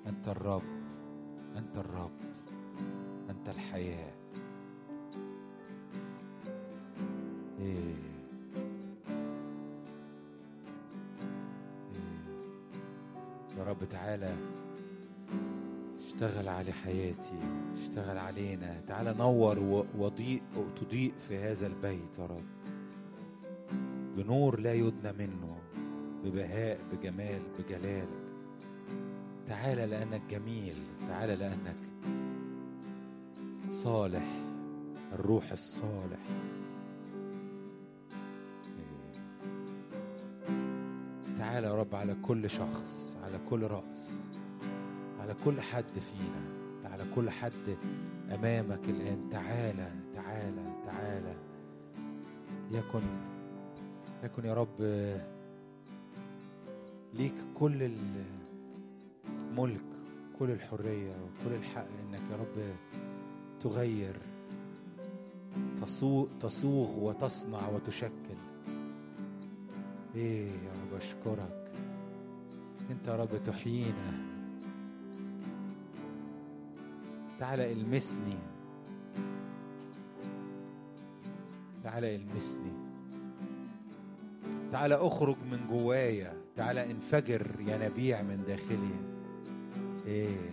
أنت الرب أنت الرب أنت الحياة إيه. إيه. يا رب تعالى اشتغل على حياتي اشتغل علينا تعالى نور وضيء وتضيء في هذا البيت يا رب بنور لا يدنى منه ببهاء بجمال بجلال تعالى لأنك جميل تعالى لأنك صالح الروح الصالح تعالى يا رب على كل شخص على كل رأس على كل حد فينا على كل حد أمامك الآن تعالى تعالى تعالى يكن يكن يا رب ليك كل الملك كل الحرية وكل الحق إنك يا رب تغير تصوغ وتصنع وتشكل ايه يا رب اشكرك انت يا رب تحيينا تعالى المسني تعالى المسني تعالى اخرج من جوايا تعالى انفجر ينابيع من داخلي ايه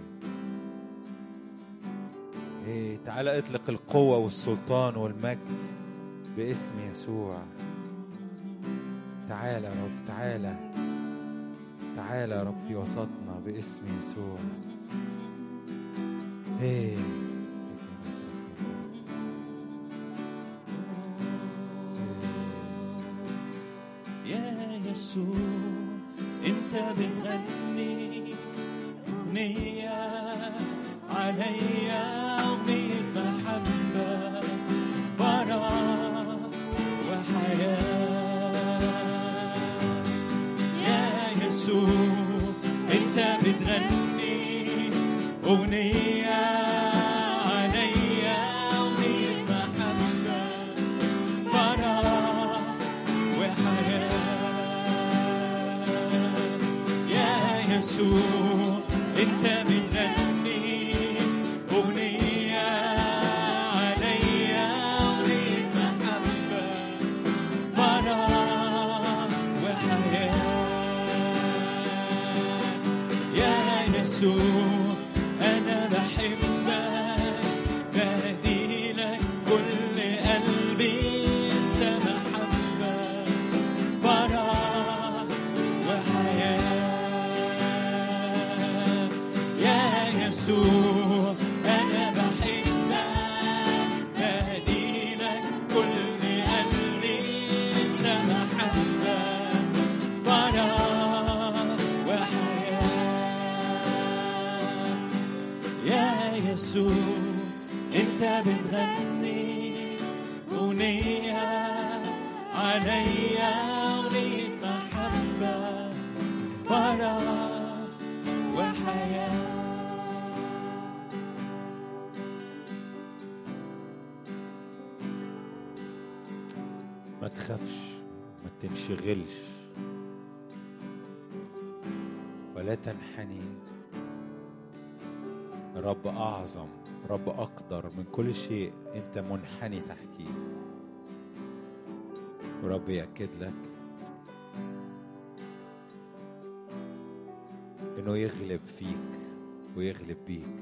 ايه تعالى اطلق القوة والسلطان والمجد باسم يسوع تعالى يا رب تعالى تعالى يا رب في وسطنا باسم يسوع ايه يا يسوع انت بتغني اغنيه عليّ أغنية عليا أغنية محبة فرح وحياة يا يسوع أنت بتغني أغنية عليا أغنية محبة فرح وحياة يا يسوع تنشغلش ولا تنحني رب أعظم رب أقدر من كل شيء أنت منحني تحتيه ورب يأكد لك إنه يغلب فيك ويغلب بيك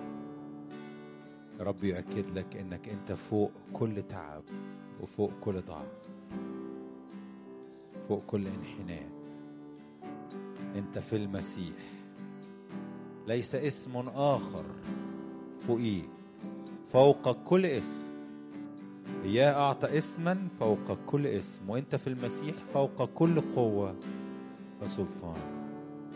رب يؤكد لك إنك أنت فوق كل تعب وفوق كل ضعف فوق كل انحناء انت في المسيح ليس اسم اخر فوقيه فوق كل اسم إياه أعطى اسما فوق كل اسم وأنت في المسيح فوق كل قوة وسلطان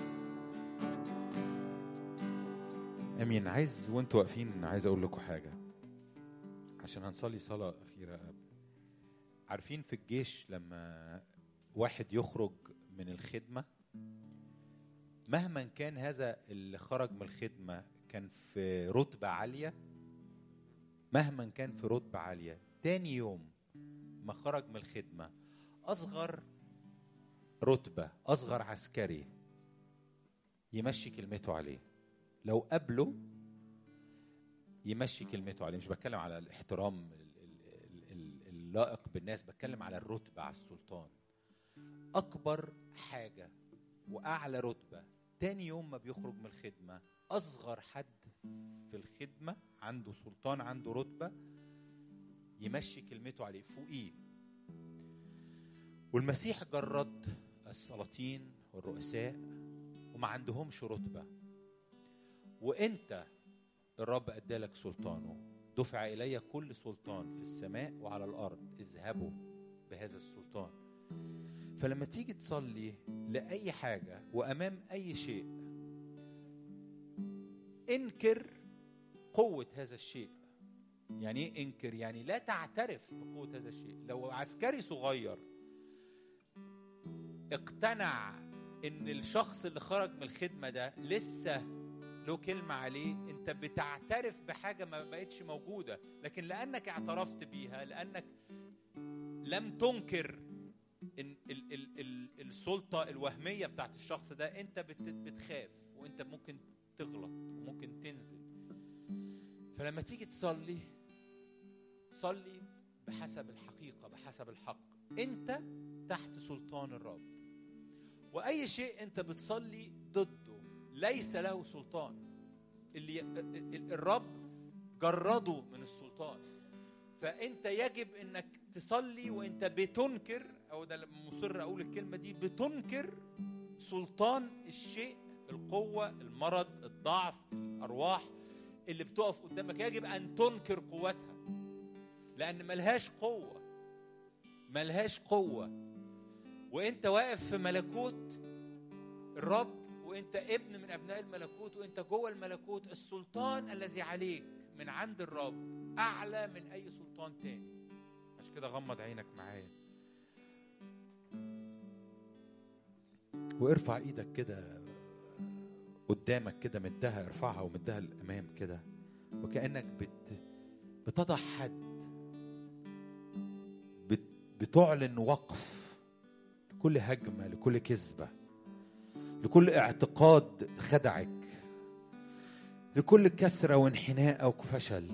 أمين عايز وأنتوا واقفين عايز أقول لكم حاجة عشان هنصلي صلاة أخيرة عارفين في الجيش لما واحد يخرج من الخدمة مهما كان هذا اللي خرج من الخدمة كان في رتبة عالية مهما كان في رتبة عالية تاني يوم ما خرج من الخدمة أصغر رتبة أصغر عسكري يمشي كلمته عليه لو قابله يمشي كلمته عليه مش بتكلم على الاحترام ال- ال- ال- اللائق بالناس بتكلم على الرتبة على السلطان أكبر حاجة وأعلى رتبة تاني يوم ما بيخرج من الخدمة أصغر حد في الخدمة عنده سلطان عنده رتبة يمشي كلمته عليه فوقيه والمسيح جرد السلاطين والرؤساء وما عندهمش رتبة وانت الرب ادالك سلطانه دفع الي كل سلطان في السماء وعلى الارض اذهبوا بهذا السلطان فلما تيجي تصلي لاي حاجه وامام اي شيء انكر قوه هذا الشيء يعني ايه انكر يعني لا تعترف بقوه هذا الشيء لو عسكري صغير اقتنع ان الشخص اللي خرج من الخدمه ده لسه له كلمة عليه انت بتعترف بحاجة ما بقتش موجودة لكن لأنك اعترفت بيها لأنك لم تنكر إن ال ال ال السلطة الوهمية بتاعت الشخص ده انت بت بتخاف وانت ممكن تغلط وممكن تنزل فلما تيجي تصلي صلي بحسب الحقيقة بحسب الحق انت تحت سلطان الرب واي شيء انت بتصلي ضده ليس له سلطان اللي ال- الرب جرده من السلطان فانت يجب انك تصلي وانت بتنكر او ده لما مصر اقول الكلمه دي بتنكر سلطان الشيء القوه المرض الضعف الارواح اللي بتقف قدامك يجب ان تنكر قوتها لان ملهاش قوه ملهاش قوه وانت واقف في ملكوت الرب وانت ابن من ابناء الملكوت وانت جوه الملكوت السلطان الذي عليك من عند الرب اعلى من اي سلطان تاني عشان كده غمض عينك معايا وارفع ايدك كده قدامك كده مدها ارفعها ومدها للامام كده وكانك بت بتضع حد بت بتعلن وقف لكل هجمه لكل كذبه لكل اعتقاد خدعك لكل كسره وانحناء او فشل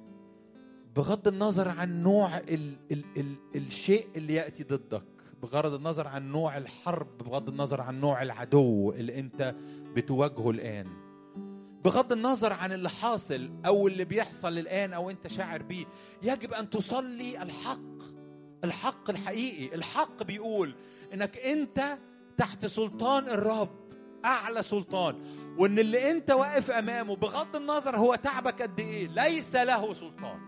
بغض النظر عن نوع ال ال ال الشيء اللي ياتي ضدك بغض النظر عن نوع الحرب بغض النظر عن نوع العدو اللي انت بتواجهه الان بغض النظر عن اللي حاصل او اللي بيحصل الان او انت شاعر بيه يجب ان تصلي الحق الحق الحقيقي الحق بيقول انك انت تحت سلطان الرب اعلى سلطان وان اللي انت واقف امامه بغض النظر هو تعبك قد ايه ليس له سلطان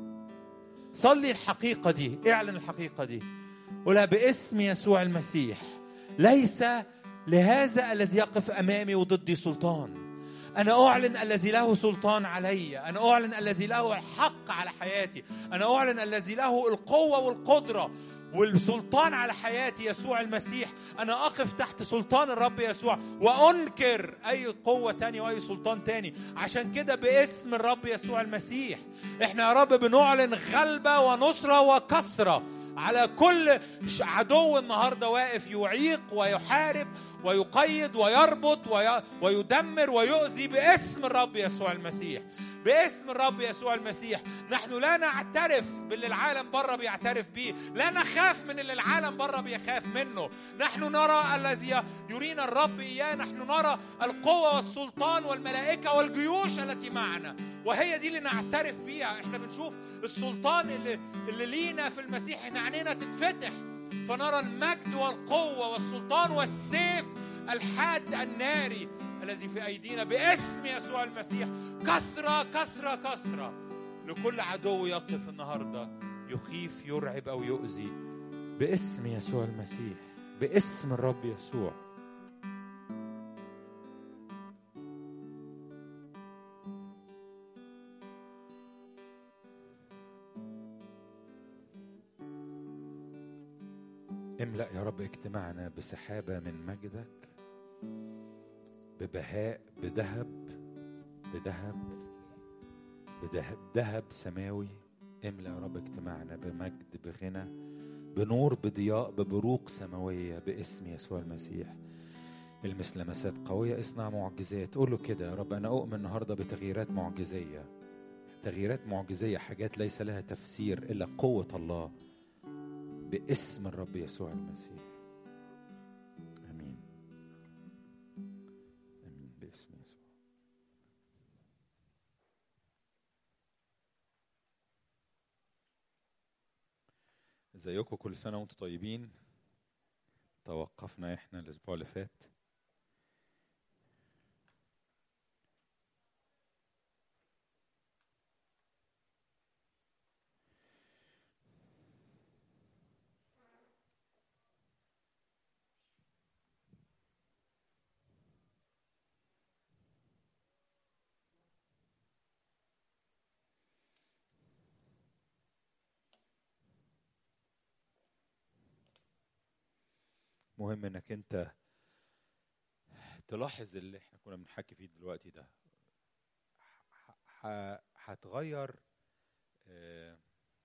صلي الحقيقه دي اعلن الحقيقه دي قولها باسم يسوع المسيح ليس لهذا الذي يقف امامي وضدي سلطان انا اعلن الذي له سلطان علي انا اعلن الذي له الحق على حياتي انا اعلن الذي له القوه والقدره والسلطان على حياتي يسوع المسيح أنا أقف تحت سلطان الرب يسوع وأنكر أي قوة تانية وأي سلطان تاني عشان كده باسم الرب يسوع المسيح إحنا يا رب بنعلن غلبة ونصرة وكسرة على كل ش- عدو النهاردة واقف يعيق ويحارب ويقيد ويربط وي... ويدمر ويؤذي باسم الرب يسوع المسيح باسم الرب يسوع المسيح نحن لا نعترف باللي العالم بره بيعترف بيه لا نخاف من اللي العالم بره بيخاف منه نحن نرى الذي يرينا الرب إياه نحن نرى القوة والسلطان والملائكة والجيوش التي معنا وهي دي اللي نعترف بيها احنا بنشوف السلطان اللي اللي لينا في المسيح احنا عينينا تتفتح فنرى المجد والقوة والسلطان والسيف الحاد الناري الذي في أيدينا باسم يسوع المسيح كسرة كسرة كسرة لكل عدو يقف النهاردة يخيف يرعب أو يؤذي باسم يسوع المسيح باسم الرب يسوع املأ يا رب اجتماعنا بسحابة من مجدك ببهاء بذهب بذهب بذهب ذهب سماوي املأ يا رب اجتماعنا بمجد بغنى بنور بضياء ببروق سماوية باسم يسوع المسيح المس لمسات قوية اصنع معجزات قول له كده يا رب أنا أؤمن النهاردة بتغييرات معجزية تغييرات معجزية حاجات ليس لها تفسير إلا قوة الله باسم الرب يسوع المسيح آمين آمين باسم يسوع ازيكم كل سنة وانتم طيبين توقفنا احنا الاسبوع اللي فات مهم انك انت تلاحظ اللي احنا كنا بنحكي فيه دلوقتي ده ح- ح- هتغير آه،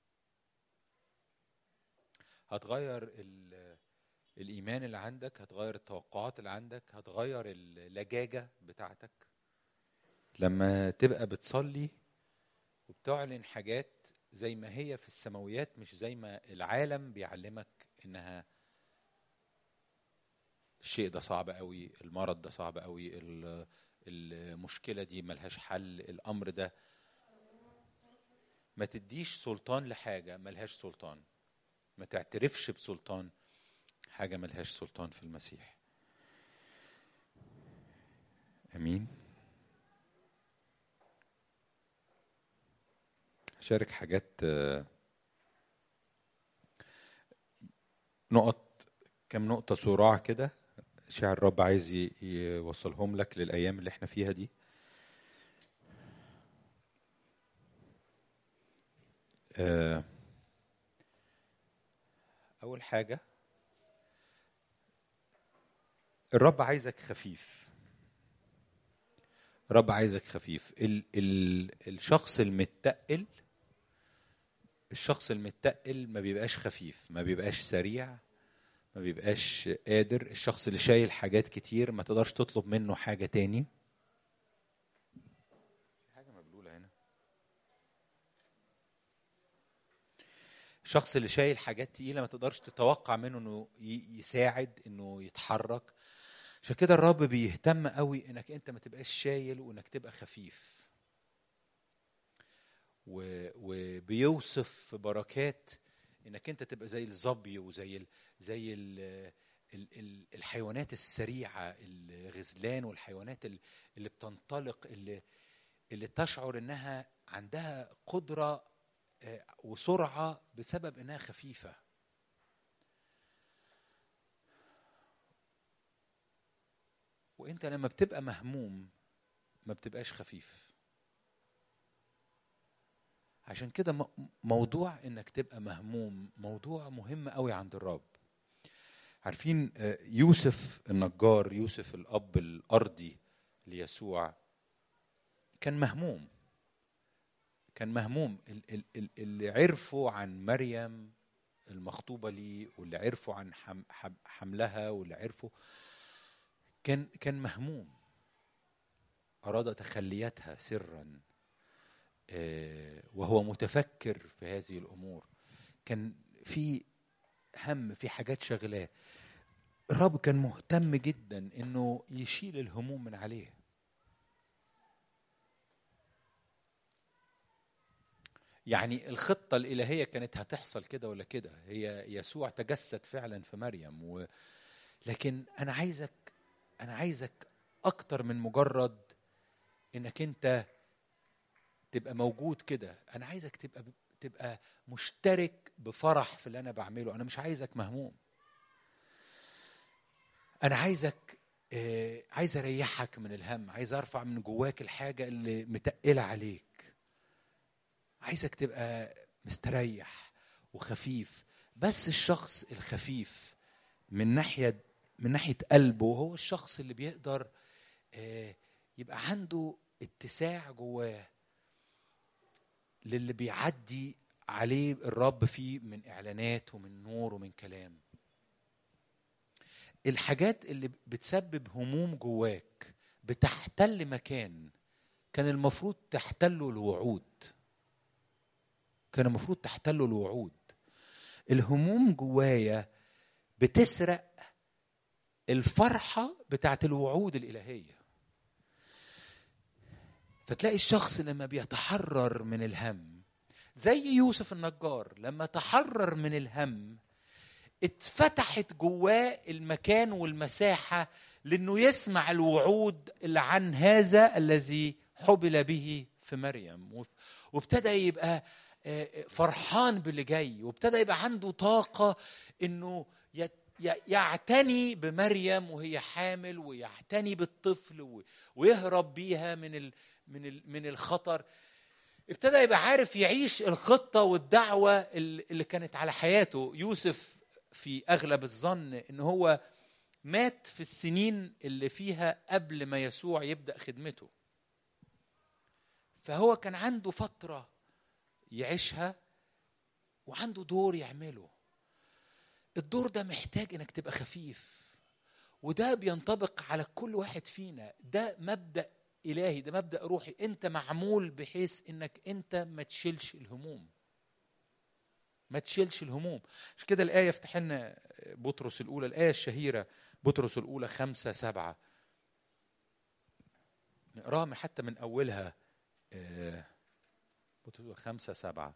هتغير ال- الايمان اللي عندك هتغير التوقعات اللي عندك هتغير اللجاجه بتاعتك لما تبقى بتصلي وبتعلن حاجات زي ما هي في السماويات مش زي ما العالم بيعلمك انها الشيء ده صعب قوي المرض ده صعب قوي ال- المشكلة دي ملهاش حل الأمر ده ما تديش سلطان لحاجة ملهاش سلطان ما تعترفش بسلطان حاجة ملهاش سلطان في المسيح أمين شارك حاجات آه، نقط كم نقطة صراع كده شاعر الرب عايز ي- يوصلهم لك للأيام اللي احنا فيها دي آه، أول حاجة الرب عايزك خفيف الرب عايزك خفيف ال ال الشخص المتقل الشخص المتقل ما بيبقاش خفيف ما بيبقاش سريع ما بيبقاش قادر الشخص اللي شايل حاجات كتير ما تقدرش تطلب منه حاجة تاني في حاجة مبلولة هنا الشخص اللي شايل حاجات تقيلة ما تقدرش تتوقع منه انه ي- يساعد انه يتحرك عشان كده الرب بيهتم قوي انك انت ما تبقاش شايل وانك تبقى خفيف و- وبيوصف بركات انك انت تبقى زي الظبي وزي ال زي ال ال ال الحيوانات السريعه الغزلان والحيوانات ال- اللي بتنطلق اللي اللي تشعر انها عندها قدره آه، وسرعه بسبب انها خفيفه وانت لما بتبقى مهموم ما بتبقاش خفيف عشان كده م- موضوع انك تبقى مهموم موضوع مهم قوي عند الرب عارفين آه، يوسف النجار يوسف الاب الارضي ليسوع كان مهموم كان مهموم ال- ال- ال- اللي عرفوا عن مريم المخطوبه ليه واللي عرفوا عن حم- حم- حملها واللي عرفوا كان كان مهموم اراد تخليتها سرا آه، وهو متفكر في هذه الامور كان في هم في حاجات شغلاه الرب كان مهتم جدا انه يشيل الهموم من عليه يعني الخطة الإلهية كانت هتحصل كده ولا كده هي يسوع تجسد فعلا في مريم و... لكن أنا عايزك أنا عايزك أكتر من مجرد إنك أنت تبقى موجود كده أنا عايزك تبقى تبقى مشترك بفرح في اللي أنا بعمله أنا مش عايزك مهموم أنا عايزك آه، عايز أريحك من الهم عايز أرفع من جواك الحاجة اللي متقلة عليك عايزك تبقى مستريح وخفيف بس الشخص الخفيف من ناحية من ناحية قلبه هو الشخص اللي بيقدر آه، يبقى عنده اتساع جواه للي بيعدي عليه الرب فيه من اعلانات ومن نور ومن كلام الحاجات اللي بتسبب هموم جواك بتحتل مكان كان المفروض تحتله الوعود كان المفروض تحتله الوعود الهموم جوايا بتسرق الفرحة بتاعت الوعود الإلهية فتلاقي الشخص لما بيتحرر من الهم زي يوسف النجار لما تحرر من الهم اتفتحت جواه المكان والمساحة لأنه يسمع الوعود اللي عن هذا الذي حبل به في مريم وابتدى يبقى فرحان باللي جاي وابتدى يبقى عنده طاقة انه يعتني بمريم وهي حامل ويعتني بالطفل ويهرب بيها من ال من ال من الخطر ابتدى يبقى عارف يعيش الخطة والدعوة اللي كانت على حياته يوسف في أغلب الظن إن هو مات في السنين اللي فيها قبل ما يسوع يبدأ خدمته فهو كان عنده فترة يعيشها وعنده دور يعمله الدور ده محتاج انك تبقى خفيف وده بينطبق على كل واحد فينا ده مبدا الهي ده مبدا روحي انت معمول بحيث انك انت ما تشيلش الهموم ما تشيلش الهموم عشان كده الايه يفتح لنا بطرس الاولى الايه الشهيره بطرس الاولى خمسة سبعة نقراها حتى من اولها بطرس خمسة سبعة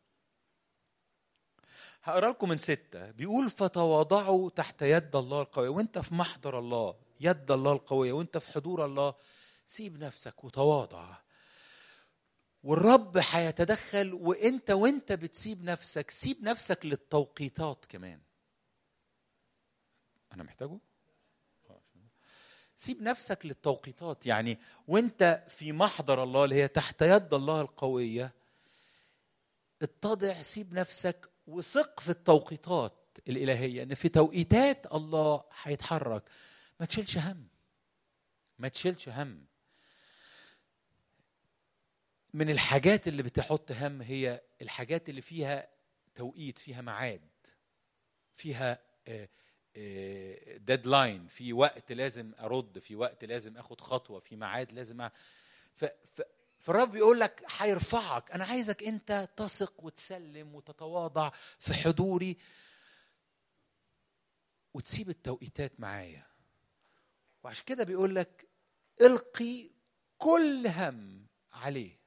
هقرا لكم من ستة بيقول فتواضعوا تحت يد الله القوية وانت في محضر الله يد الله القوية وانت في حضور الله سيب نفسك وتواضع والرب هيتدخل وانت وانت بتسيب نفسك سيب نفسك للتوقيتات كمان انا محتاجه سيب نفسك للتوقيتات يعني وانت في محضر الله اللي هي تحت يد الله القويه اتضع سيب نفسك وثق في التوقيتات الالهيه ان في توقيتات الله هيتحرك ما تشيلش هم ما تشيلش هم من الحاجات اللي بتحط هم هي الحاجات اللي فيها توقيت فيها ميعاد فيها ديدلاين في وقت لازم ارد في وقت لازم اخد خطوه في ميعاد لازم أ... ف... ف... فالرب يقول لك هيرفعك انا عايزك انت تثق وتسلم وتتواضع في حضوري وتسيب التوقيتات معايا وعشان كده بيقول لك القي كل هم عليه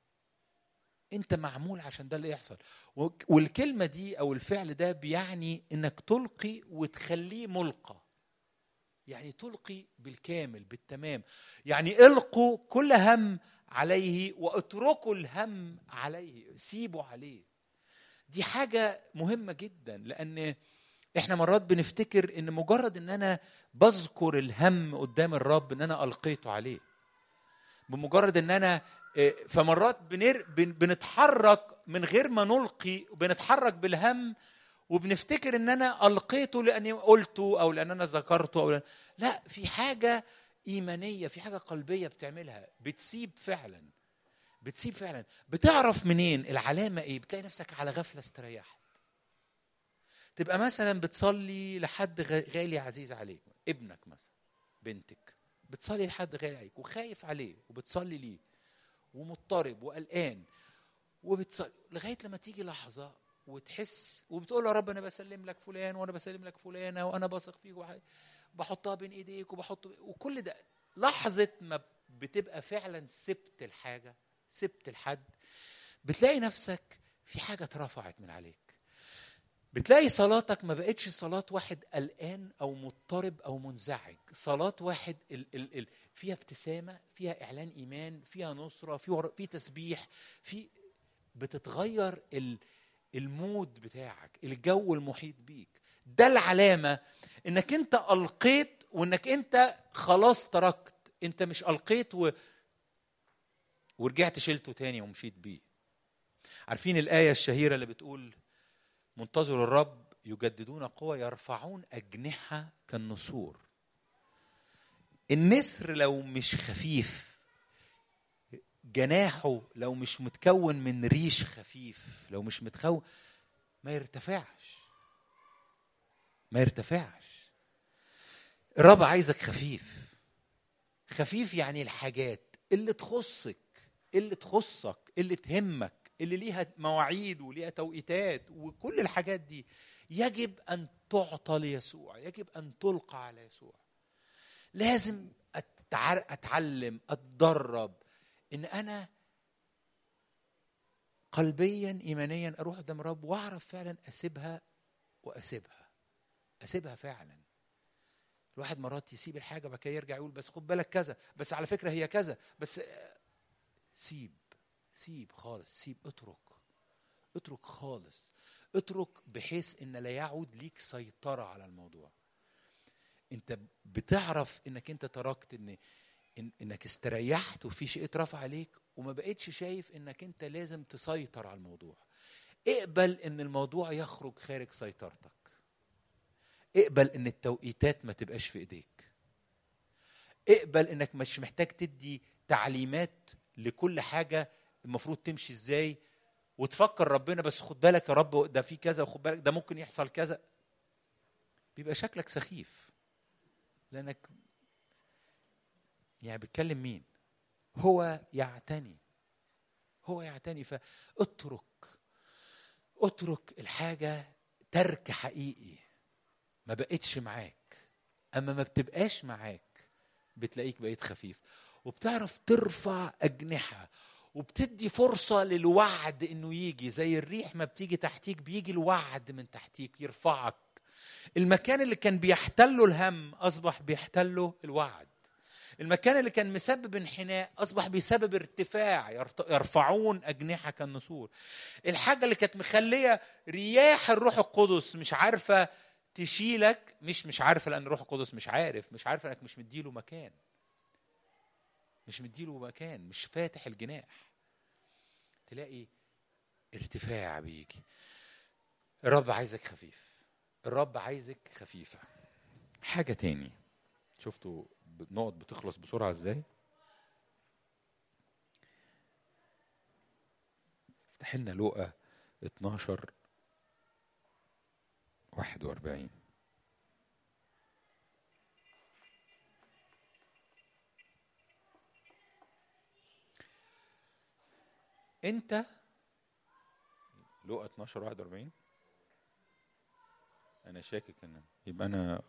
انت معمول عشان ده اللي يحصل والكلمه دي او الفعل ده بيعني انك تلقي وتخليه ملقى يعني تلقي بالكامل بالتمام يعني القوا كل هم عليه واتركوا الهم عليه سيبوا عليه دي حاجه مهمه جدا لان احنا مرات بنفتكر ان مجرد ان انا بذكر الهم قدام الرب ان انا القيته عليه بمجرد ان انا فمرات بنر... بنتحرك من غير ما نلقي بنتحرك بالهم وبنفتكر ان انا القيته لاني قلته او لان انا ذكرته او لأن... لا في حاجه ايمانيه في حاجه قلبيه بتعملها بتسيب فعلا بتسيب فعلا بتعرف منين العلامه ايه بتلاقي نفسك على غفله استريحت تبقى مثلا بتصلي لحد غالي عزيز عليك ابنك مثلا بنتك بتصلي لحد غالي عليك وخايف عليه وبتصلي ليه ومضطرب وقلقان وبتصلي لغايه لما تيجي لحظه وتحس وبتقول يا رب انا بسلم لك فلان وانا بسلم لك فلانه وانا بثق فيك وحي... بحطها بين ايديك وبحط وكل ده لحظه ما بتبقى فعلا سبت الحاجه سبت الحد بتلاقي نفسك في حاجه اترفعت من عليك بتلاقي صلاتك ما بقتش صلاة واحد قلقان أو مضطرب أو منزعج صلاة واحد ال ال ال فيها ابتسامة فيها إعلان إيمان فيها نصرة في, ور... في تسبيح في بتتغير ال المود بتاعك الجو المحيط بيك ده العلامة انك انت ألقيت وانك انت خلاص تركت انت مش ألقيت و... ورجعت شلته تاني ومشيت بيه عارفين الآية الشهيرة اللي بتقول منتظر الرب يجددون قوة يرفعون أجنحة كالنسور النسر لو مش خفيف جناحه لو مش متكون من ريش خفيف لو مش متكون ما يرتفعش ما يرتفعش الرب عايزك خفيف خفيف يعني الحاجات اللي تخصك اللي تخصك اللي تهمك اللي ليها مواعيد وليها توقيتات وكل الحاجات دي يجب ان تعطى ليسوع يجب ان تلقى على يسوع لازم أتع- اتعلم اتدرب ان انا قلبيا ايمانيا اروح قدام الرب واعرف فعلا اسيبها واسيبها اسيبها فعلا الواحد مرات يسيب الحاجه بعد كده يرجع يقول بس خد بالك كذا بس على فكره هي كذا بس آه، سيب سيب خالص سيب اترك اترك خالص اترك بحيث ان لا يعود ليك سيطره على الموضوع انت بتعرف انك انت تركت ان إن انك استريحت وفي شيء اترفع عليك وما بقتش شايف انك انت لازم تسيطر على الموضوع اقبل ان الموضوع يخرج خارج سيطرتك اقبل ان التوقيتات ما تبقاش في ايديك اقبل انك مش محتاج تدي تعليمات لكل حاجه المفروض تمشي ازاي وتفكر ربنا بس خد بالك يا رب ده في كذا وخد بالك ده ممكن يحصل كذا بيبقى شكلك سخيف لانك يعني بتكلم مين هو يعتني هو يعتني فاترك اترك الحاجه ترك حقيقي ما بقتش معاك اما ما بتبقاش معاك بتلاقيك بقيت خفيف وبتعرف ترفع اجنحه وبتدي فرصه للوعد انه يجي زي الريح ما بتيجي تحتيك بيجي الوعد من تحتيك يرفعك المكان اللي كان بيحتله الهم اصبح بيحتله الوعد المكان اللي كان مسبب انحناء اصبح بيسبب ارتفاع يرت- يرفعون اجنحه كالنسور الحاجه اللي كانت مخليه رياح الروح القدس مش عارفه تشيلك مش مش عارفه لان الروح القدس مش عارف مش عارفه انك مش مديله مكان مش مديله مكان مش فاتح الجناح تلاقي ارتفاع بيجي الرب عايزك خفيف الرب عايزك خفيفه حاجه تاني شفتوا النقط بتخلص بسرعه ازاي افتح لنا لقا 12 41 انت لقا 12 41 انا شاكك ان يبقى انا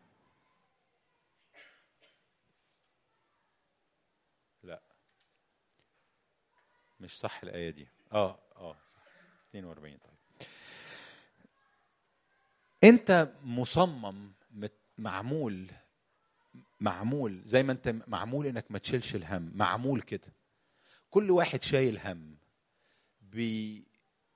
لا مش صح الايه دي اه اه صح 42 طيب انت مصمم مت- معمول معمول زي ما انت معمول انك ما تشيلش الهم معمول كده كل واحد شايل هم بي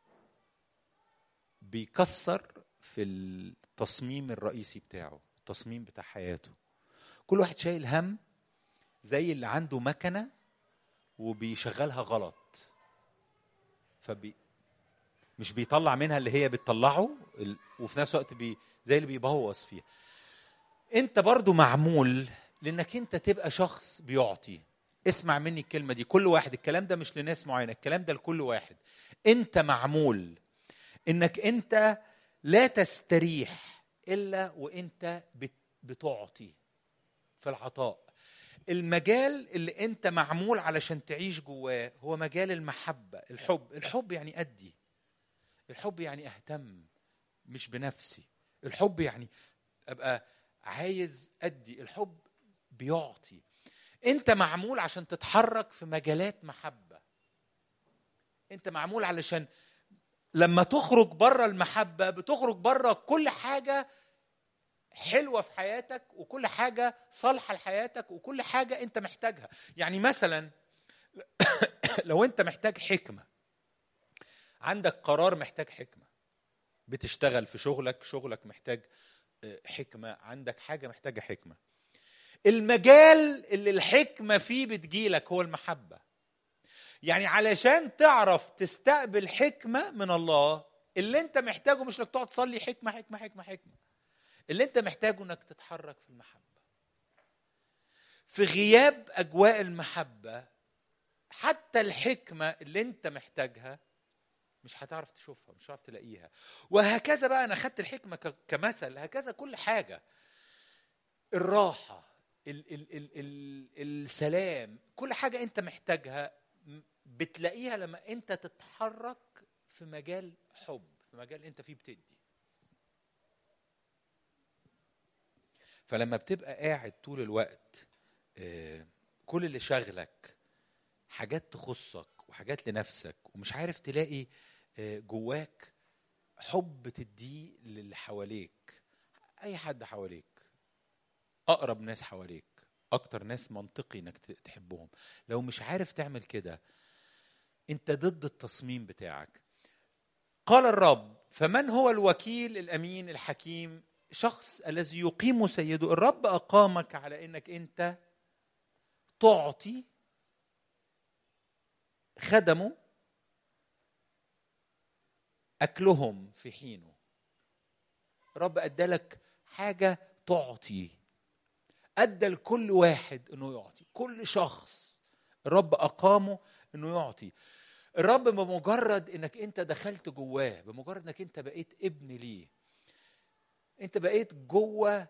بيكسر في التصميم الرئيسي بتاعه التصميم بتاع حياته كل واحد شايل هم زي اللي عنده مكنه وبيشغلها غلط فبي مش بيطلع منها اللي هي بتطلعه ال- وفي نفس الوقت بي زي اللي بيبوظ فيها انت برضو معمول لانك انت تبقى شخص بيعطي اسمع مني الكلمه دي كل واحد الكلام ده مش لناس معينه الكلام ده لكل واحد انت معمول انك انت لا تستريح الا وانت بت- بتعطي في العطاء المجال اللي انت معمول علشان تعيش جواه هو مجال المحبه الحب الحب يعني ادي الحب يعني اهتم مش بنفسي الحب يعني ابقى عايز ادي الحب بيعطي انت معمول عشان تتحرك في مجالات محبه انت معمول علشان لما تخرج بره المحبه بتخرج بره كل حاجه حلوه في حياتك وكل حاجه صالحه لحياتك وكل حاجه انت محتاجها يعني مثلا لو انت محتاج حكمه عندك قرار محتاج حكمه بتشتغل في شغلك شغلك محتاج آه، حكمه عندك حاجه محتاجه حكمه المجال اللي الحكمه فيه بتجيلك هو المحبه يعني علشان تعرف تستقبل حكمه من الله اللي انت محتاجه مش انك تقعد تصلي حكمه حكمه حكمه حكمه اللي انت محتاجه انك تتحرك في المحبه في غياب اجواء المحبه حتى الحكمه اللي انت محتاجها مش هتعرف تشوفها مش هتعرف تلاقيها وهكذا بقى انا خدت الحكمه ك- كمثل هكذا كل حاجه الراحه ال ال ال ال السلام كل حاجه انت محتاجها م- بتلاقيها لما انت تتحرك في مجال حب في مجال انت فيه بتدي فلما بتبقى قاعد طول الوقت آه، كل اللي شاغلك حاجات تخصك وحاجات لنفسك ومش عارف تلاقي آه، جواك حب تديه للي حواليك اي حد حواليك اقرب ناس حواليك اكتر ناس منطقي انك ت- تحبهم لو مش عارف تعمل كده انت ضد التصميم بتاعك قال الرب فمن هو الوكيل الامين الحكيم شخص الذي يقيم سيده الرب اقامك على انك انت تعطي خدمه اكلهم في حينه رب ادالك حاجه تعطي ادى لكل واحد انه يعطي كل شخص الرب اقامه انه يعطي الرب بمجرد انك انت دخلت جواه بمجرد انك انت بقيت ابن ليه انت بقيت جوه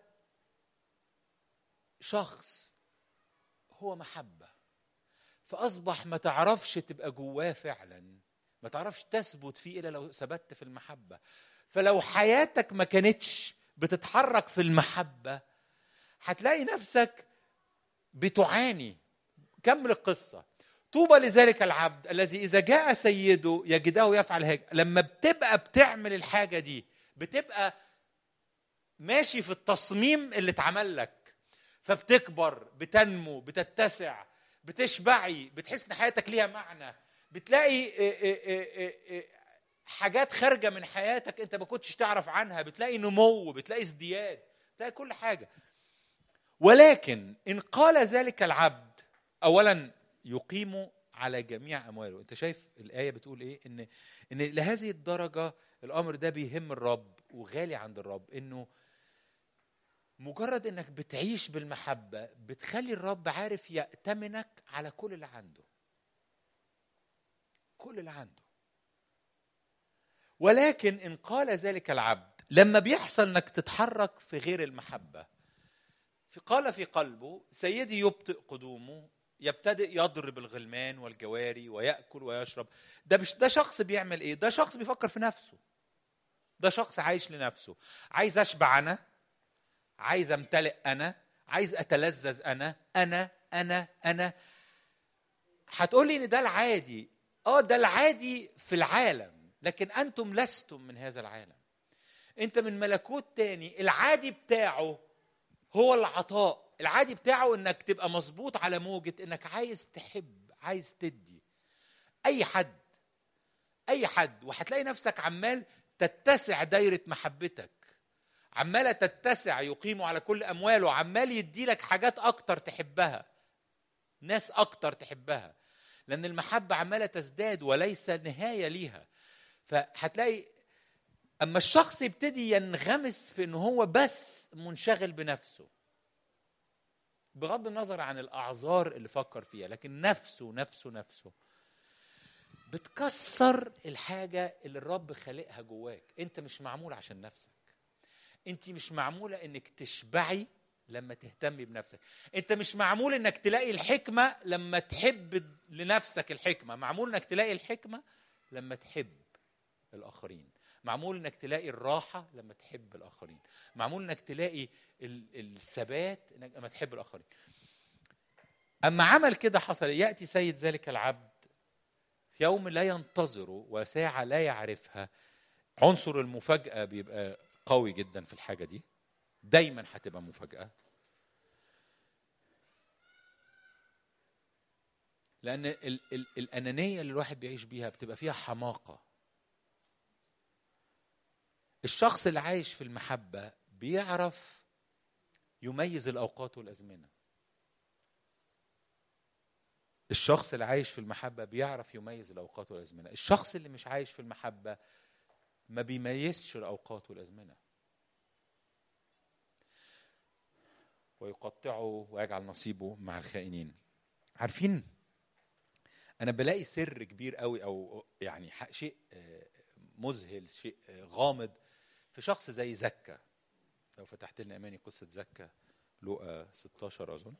شخص هو محبه فاصبح ما تعرفش تبقى جواه فعلا ما تعرفش تثبت فيه الا لو ثبت في المحبه فلو حياتك ما كانتش بتتحرك في المحبه هتلاقي نفسك بتعاني كمل القصه طوبى لذلك العبد الذي اذا جاء سيده يجده يفعل هيك لما بتبقى بتعمل الحاجه دي بتبقى ماشي في التصميم اللي اتعمل لك فبتكبر بتنمو بتتسع بتشبعي بتحس ان حياتك ليها معنى بتلاقي إيه إيه إيه إيه حاجات خارجه من حياتك انت ما كنتش تعرف عنها بتلاقي نمو بتلاقي ازدياد بتلاقي كل حاجه ولكن ان قال ذلك العبد اولا يقيم على جميع امواله انت شايف الايه بتقول ايه ان ان لهذه الدرجه الامر ده بيهم الرب وغالي عند الرب انه مجرد انك بتعيش بالمحبه بتخلي الرب عارف يأتمنك على كل اللي عنده كل اللي عنده ولكن ان قال ذلك العبد لما بيحصل انك تتحرك في غير المحبه في قال في قلبه سيدي يبطئ قدومه يبتدئ يضرب الغلمان والجواري ويأكل ويشرب ده مش ده شخص بيعمل ايه ده شخص بيفكر في نفسه ده شخص عايش لنفسه عايز اشبع انا عايز امتلئ انا عايز اتلذذ انا انا انا انا هتقولي ان ده العادي اه ده العادي في العالم لكن انتم لستم من هذا العالم انت من ملكوت تاني العادي بتاعه هو العطاء العادي بتاعه انك تبقى مظبوط على موجة انك عايز تحب عايز تدي اي حد اي حد وهتلاقي نفسك عمال تتسع دايرة محبتك عمالة تتسع يقيم على كل أمواله عمال يديلك حاجات أكتر تحبها ناس أكتر تحبها لأن المحبة عمالة تزداد وليس نهاية ليها فهتلاقي أما الشخص يبتدي ينغمس في أنه هو بس منشغل بنفسه بغض النظر عن الأعذار اللي فكر فيها لكن نفسه نفسه نفسه بتكسر الحاجة اللي الرب خالقها جواك انت مش معمول عشان نفسك انت مش معمولة انك تشبعي لما تهتمي بنفسك انت مش معمول انك تلاقي الحكمة لما تحب لنفسك الحكمة معمول انك تلاقي الحكمة لما تحب الآخرين معمول انك تلاقي الراحة لما تحب الآخرين معمول انك تلاقي ال- الثبات انك لما تحب الآخرين أما عمل كده حصل يأتي سيد ذلك العبد في يوم لا ينتظره وساعة لا يعرفها عنصر المفاجأة بيبقى قوي جدا في الحاجة دي دايما هتبقى مفاجأة لأن ال ال الأنانية اللي الواحد بيعيش بيها بتبقى فيها حماقة الشخص اللي عايش في المحبة بيعرف يميز الأوقات والأزمنة الشخص اللي عايش في المحبة بيعرف يميز الأوقات والأزمنة الشخص اللي مش عايش في المحبة ما بيميزش الأوقات والأزمنة ويقطعه ويجعل نصيبه مع الخائنين عارفين أنا بلاقي سر كبير قوي أو يعني ح- شيء آه، مذهل شيء آه، غامض في شخص زي زكا لو فتحت لنا إيماني قصة زكا لقى 16 اظن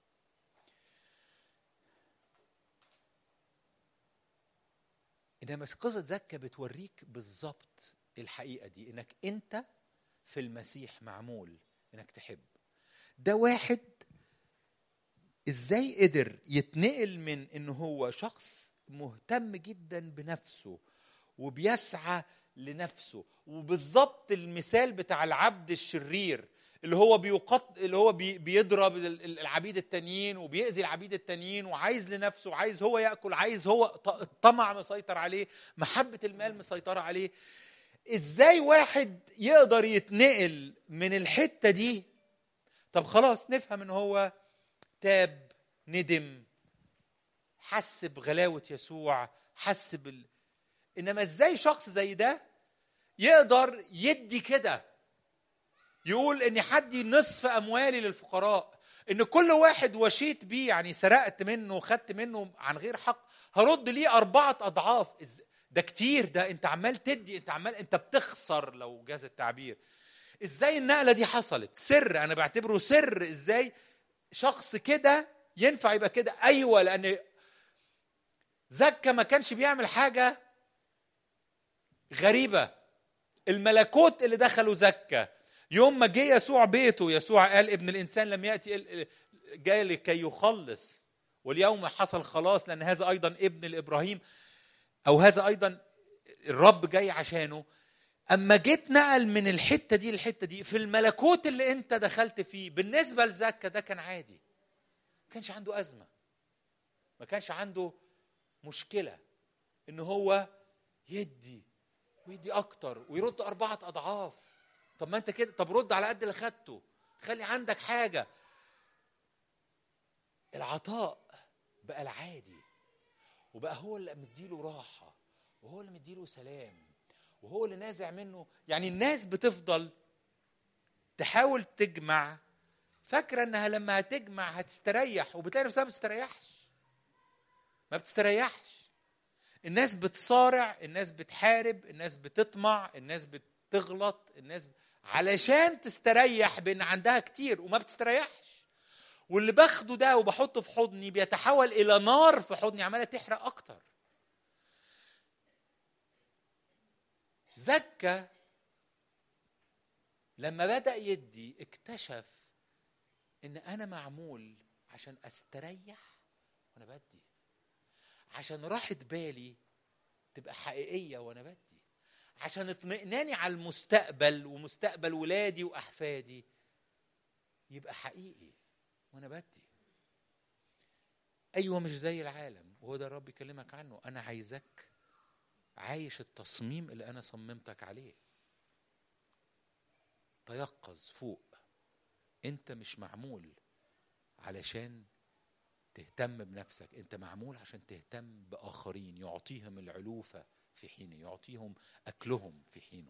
انما قصه زكا بتوريك بالظبط الحقيقه دي انك انت في المسيح معمول انك تحب ده واحد ازاي قدر يتنقل من ان هو شخص مهتم جدا بنفسه وبيسعى لنفسه وبالظبط المثال بتاع العبد الشرير اللي هو بيقط اللي هو بي... بيضرب ال- ال- العبيد التانيين وبيأذي العبيد التانيين وعايز لنفسه عايز هو ياكل عايز هو ط- الطمع مسيطر عليه محبه المال مسيطره عليه ازاي واحد يقدر يتنقل من الحته دي طب خلاص نفهم ان هو تاب ندم حس بغلاوه يسوع حس بال انما ازاي شخص زي ده يقدر يدي كده يقول ان حد نصف اموالي للفقراء ان كل واحد وشيت بيه يعني سرقت منه خدت منه عن غير حق هرد ليه اربعه اضعاف إز- ده كتير ده انت عمال تدي انت عمال انت بتخسر لو جاز التعبير ازاي النقله دي حصلت سر انا بعتبره سر ازاي شخص كده ينفع يبقى كده ايوه لان زكا ما كانش بيعمل حاجه غريبه الملكوت اللي دخلوا زكا يوم ما جه يسوع بيته يسوع قال ابن الانسان لم ياتي ال- جاي لكي يخلص واليوم حصل خلاص لان هذا ايضا ابن لابراهيم او هذا ايضا الرب جاي عشانه اما جيت نقل من الحته دي للحته دي في الملكوت اللي انت دخلت فيه بالنسبه لزكا ده كان عادي ما كانش عنده ازمه ما كانش عنده مشكله ان هو يدي ويدي اكتر ويرد اربعه اضعاف طب ما انت كده طب رد على قد اللي خدته خلي عندك حاجه العطاء بقى العادي وبقى هو اللي مديله راحه وهو اللي مديله سلام وهو اللي نازع منه يعني الناس بتفضل تحاول تجمع فاكره انها لما هتجمع هتستريح وبتلاقي نفسها ما بتستريحش ما بتستريحش الناس بتصارع الناس بتحارب الناس بتطمع الناس بتغلط الناس ب... علشان تستريح بان عندها كتير وما بتستريحش واللي باخده ده وبحطه في حضني بيتحول الى نار في حضني عماله تحرق اكتر زكى لما بدا يدي اكتشف ان انا معمول عشان استريح وانا بدي عشان راحه بالي تبقى حقيقيه وانا بدي عشان اطمئناني على المستقبل ومستقبل ولادي واحفادي يبقى حقيقي وانا بدي ايوه مش زي العالم وهو ده الرب يكلمك عنه انا عايزك عايش التصميم اللي انا صممتك عليه تيقظ فوق انت مش معمول علشان تهتم بنفسك انت معمول عشان تهتم باخرين يعطيهم العلوفه في حينه يعطيهم اكلهم في حينه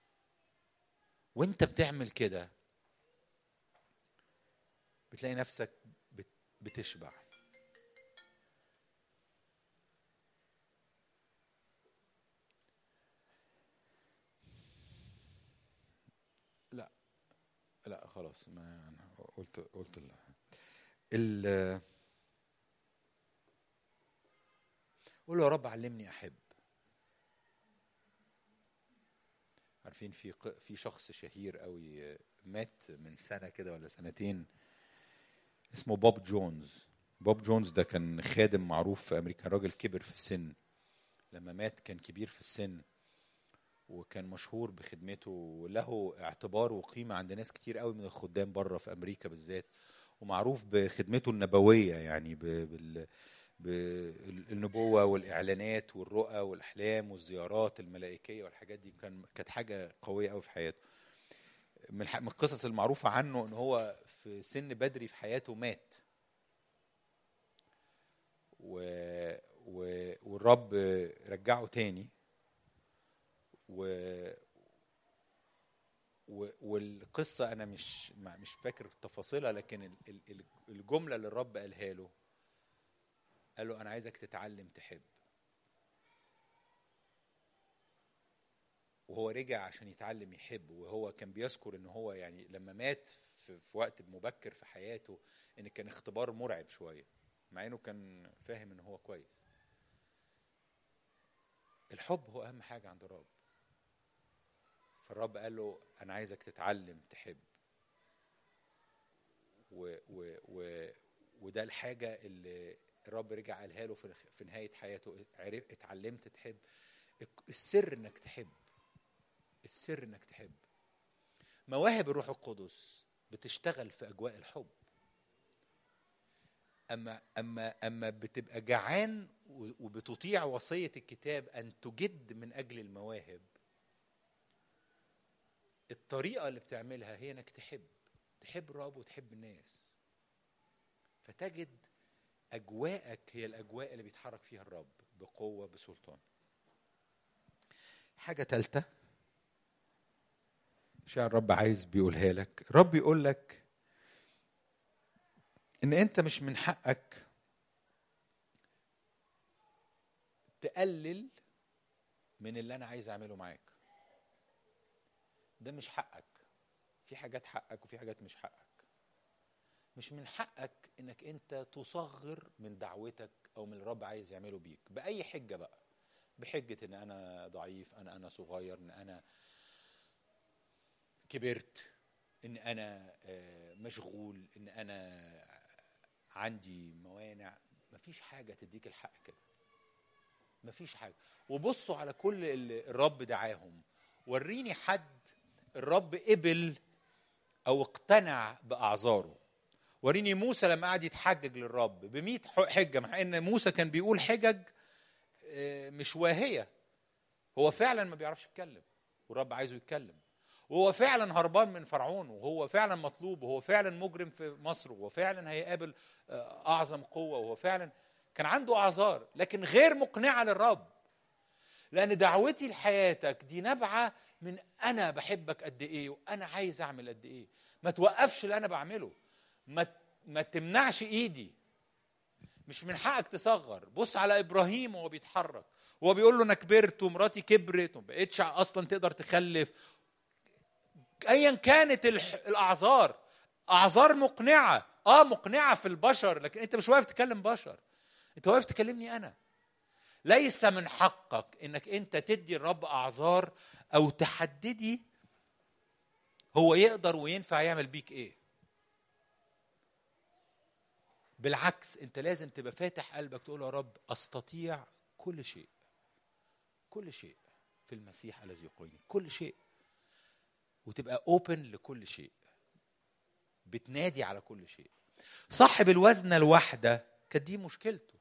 وانت بتعمل كده بتلاقي نفسك بت- بتشبع لا لا خلاص ما أنا قلت قلت ال ال قول له يا رب علمني احب عارفين في ق- في شخص شهير قوي مات من سنه كده ولا سنتين اسمه بوب جونز بوب جونز ده كان خادم معروف في امريكا راجل كبر في السن لما مات كان كبير في السن وكان مشهور بخدمته وله اعتبار وقيمه عند ناس كتير قوي من الخدام بره في امريكا بالذات ومعروف بخدمته النبويه يعني ب- بال بالنبوه والاعلانات والرؤى والاحلام والزيارات الملائكيه والحاجات دي كان كانت حاجه قويه قوي في حياته من الح- من القصص المعروفه عنه ان هو في سن بدري في حياته مات و... و... والرب رجعه تاني و... و... والقصه انا مش ما- مش فاكر تفاصيلها لكن ال- ال- ال- الجمله اللي الرب قالها له قال له انا عايزك تتعلم تحب وهو رجع عشان يتعلم يحب وهو كان بيذكر ان هو يعني لما مات في, في وقت مبكر في حياته ان كان اختبار مرعب شويه مع انه كان فاهم ان هو كويس الحب هو اهم حاجه عند الرب فالرب قال له انا عايزك تتعلم تحب و و و وده الحاجه اللي الرب رجع قالها له في في نهايه حياته عرف اتعلمت تحب السر انك تحب السر انك تحب مواهب الروح القدس بتشتغل في اجواء الحب اما اما اما بتبقى جعان وبتطيع وصيه الكتاب ان تجد من اجل المواهب الطريقه اللي بتعملها هي انك تحب تحب الرب وتحب الناس فتجد اجواءك هي الاجواء اللي بيتحرك فيها الرب بقوه بسلطان حاجه ثالثه عشان الرب عايز بيقولها لك الرب يقول لك ان انت مش من حقك تقلل من اللي انا عايز اعمله معاك ده مش حقك في حاجات حقك وفي حاجات مش حقك مش من حقك انك انت تصغر من دعوتك او من اللي الرب عايز يعمله بيك باي حجه بقى بحجه ان انا ضعيف انا انا صغير ان انا كبرت ان انا مشغول ان انا عندي موانع مفيش حاجه تديك الحق كده مفيش حاجه وبصوا على كل اللي الرب دعاهم وريني حد الرب قبل او اقتنع باعذاره وريني موسى لما قعد يتحجج للرب ب حجه مع ان موسى كان بيقول حجج مش واهيه هو فعلا ما بيعرفش يتكلم والرب عايزه يتكلم وهو فعلا هربان من فرعون وهو فعلا مطلوب وهو فعلا مجرم في مصر وهو فعلا هيقابل اعظم قوه وهو فعلا كان عنده اعذار لكن غير مقنعه للرب لان دعوتي لحياتك دي نابعه من انا بحبك قد ايه وانا عايز اعمل قد ايه ما توقفش اللي انا بعمله ما ما تمنعش ايدي مش من حقك تصغر بص على ابراهيم وهو بيتحرك وهو بيقول له انا كبرت ومراتي كبرت وما بقتش اصلا تقدر تخلف ايا كانت الاعذار اعذار مقنعه اه مقنعه في البشر لكن انت مش واقف تكلم بشر انت واقف تكلمني انا ليس من حقك انك انت تدي الرب اعذار او تحددي هو يقدر وينفع يعمل بيك ايه بالعكس انت لازم تبقى فاتح قلبك تقول يا رب استطيع كل شيء كل شيء في المسيح الذي يقويني كل شيء وتبقى اوبن لكل شيء بتنادي على كل شيء صاحب الوزنه الواحده كانت دي مشكلته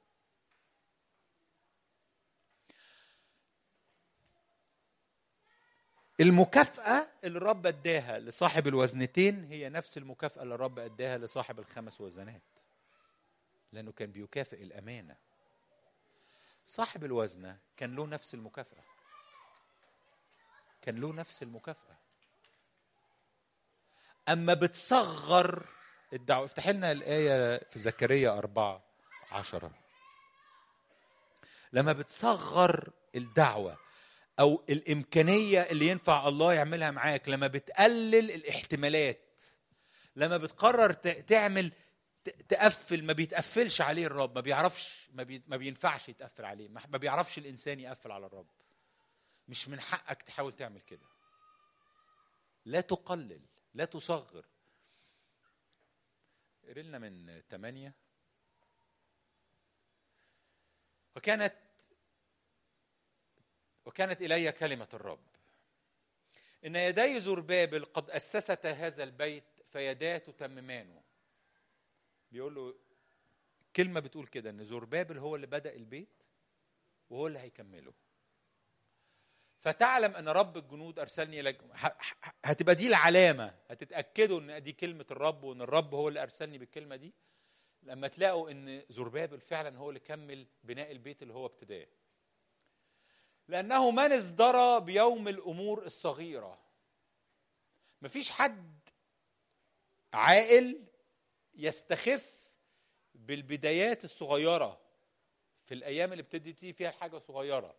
المكافأة اللي الرب اداها لصاحب الوزنتين هي نفس المكافأة اللي الرب اداها لصاحب الخمس وزنات لأنه كان بيكافئ الأمانة صاحب الوزنة كان له نفس المكافأة كان له نفس المكافأة أما بتصغر الدعوة افتح لنا الآية في زكريا أربعة عشرة لما بتصغر الدعوة أو الإمكانية اللي ينفع الله يعملها معاك لما بتقلل الاحتمالات لما بتقرر تعمل تقفل ما بيتقفلش عليه الرب ما بيعرفش ما, بي ما بينفعش يتقفل عليه ما بيعرفش الإنسان يقفل على الرب مش من حقك تحاول تعمل كده لا تقلل لا تصغر قرينا من ثمانية وكانت وكانت إلي كلمة الرب إن يدي زربابل قد أسست هذا البيت فيداه تتممانه بيقول له كلمة بتقول كده إن زربابل هو اللي بدأ البيت وهو اللي هيكمله فتعلم ان رب الجنود ارسلني اليكم هتبقى دي العلامه هتتاكدوا ان دي كلمه الرب وان الرب هو اللي ارسلني بالكلمه دي لما تلاقوا ان زربابل فعلا هو اللي كمل بناء البيت اللي هو ابتداه لانه من ازدرى بيوم الامور الصغيره مفيش حد عاقل يستخف بالبدايات الصغيره في الايام اللي بتبتدي فيها الحاجه صغيره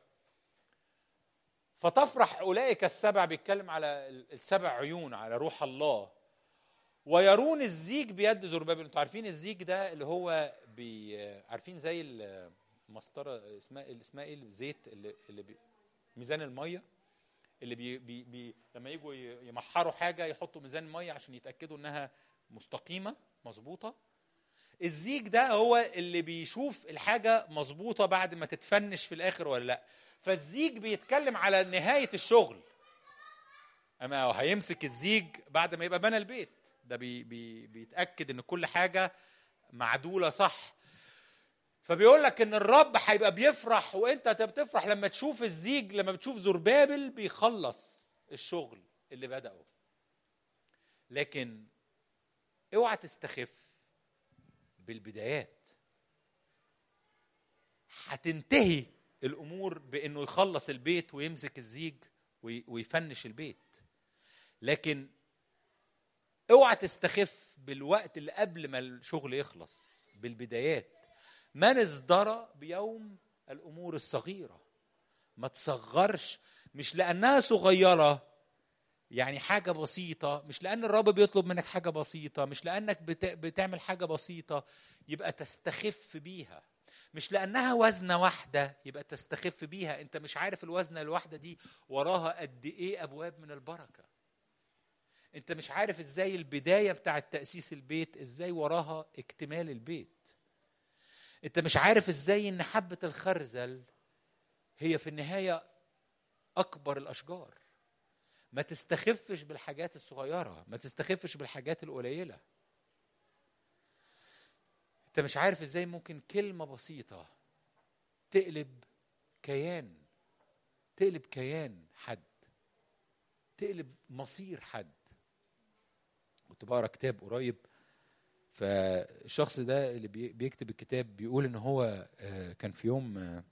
فتفرح اولئك السبع بيتكلم على السبع عيون على روح الله ويرون الزيج بيد زربابل انتوا عارفين الزيج ده اللي هو بي عارفين زي المسطره اسمها اللي اسمها ايه الزيت اللي اللي بي ميزان الميه اللي بي بي بي لما يجوا ي- يمحروا حاجه يحطوا ميزان ميه عشان يتاكدوا انها مستقيمه مظبوطه الزيج ده هو اللي بيشوف الحاجه مظبوطه بعد ما تتفنش في الاخر ولا لا فالزيج بيتكلم على نهايه الشغل اما هو هيمسك الزيج بعد ما يبقى بنى البيت ده بي بي بيتاكد ان كل حاجه معدوله صح فبيقول لك ان الرب هيبقى بيفرح وانت هتبقى بتفرح لما تشوف الزيج لما بتشوف زربابل بيخلص الشغل اللي بدأه لكن اوعى تستخف بالبدايات هتنتهي الامور بانه يخلص البيت ويمسك الزيج وي- ويفنش البيت لكن اوعى تستخف بالوقت اللي قبل ما الشغل يخلص بالبدايات من ازدرى بيوم الامور الصغيره ما تصغرش مش لانها صغيره يعني حاجه بسيطه مش لان الرب بيطلب منك حاجه بسيطه مش لانك بت... بتعمل حاجه بسيطه يبقى تستخف بيها مش لانها وزنه واحده يبقى تستخف بيها انت مش عارف الوزنه الواحده دي وراها قد ايه ابواب من البركه انت مش عارف ازاي البدايه بتاعه تاسيس البيت ازاي وراها اكتمال البيت انت مش عارف ازاي ان حبه الخرزل هي في النهايه اكبر الاشجار ما تستخفش بالحاجات الصغيره ما تستخفش بالحاجات القليله انت مش عارف ازاي ممكن كلمه بسيطه تقلب كيان تقلب كيان حد تقلب مصير حد كنت بقرا كتاب قريب فالشخص ده اللي بي- بيكتب الكتاب بيقول ان هو آه، كان في يوم آه،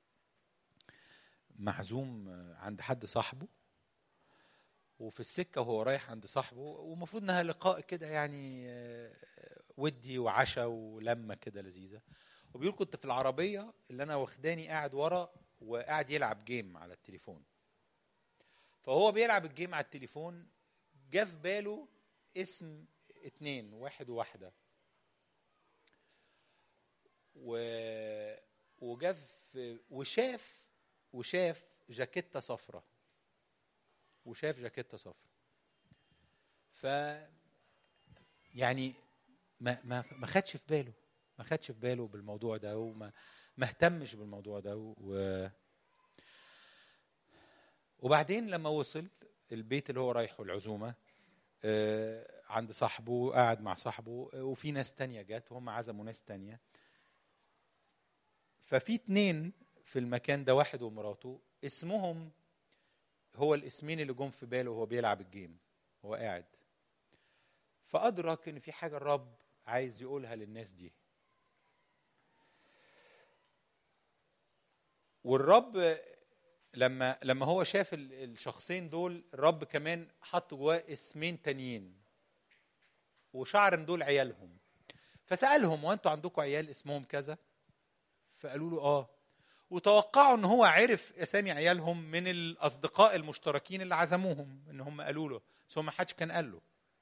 معزوم آه، عند حد صاحبه وفي السكه وهو رايح عند صاحبه ومفروض انها لقاء كده يعني آه، ودي وعشاء ولمه كده لذيذه وبيقول كنت في العربيه اللي انا واخداني قاعد ورا وقاعد يلعب جيم على التليفون فهو بيلعب الجيم على التليفون جه في باله اسم اتنين واحد وواحده و وجا في وشاف وشاف جاكيته صفرة وشاف جاكيته صفرة ف يعني ما ما ما خدش في باله ما خدش في باله بالموضوع ده وما ما اهتمش بالموضوع ده و وبعدين لما وصل البيت اللي هو رايحه العزومه آه، عند صاحبه قاعد مع صاحبه آه، وفي ناس تانية جت وهم عزموا ناس تانية ففي اتنين في المكان ده واحد ومراته اسمهم هو الاسمين اللي جم في باله وهو بيلعب الجيم هو قاعد فأدرك إن في حاجة الرب عايز يقولها للناس دي والرب لما لما هو شاف ال- الشخصين دول الرب كمان حط جواه اسمين تانيين وشعر ان دول عيالهم فسالهم وانتوا عندكم عيال اسمهم كذا فقالوا له اه وتوقعوا ان هو عرف اسامي عيالهم من الاصدقاء المشتركين اللي عزموهم ان هم قالوا له بس هو ما حدش كان قال له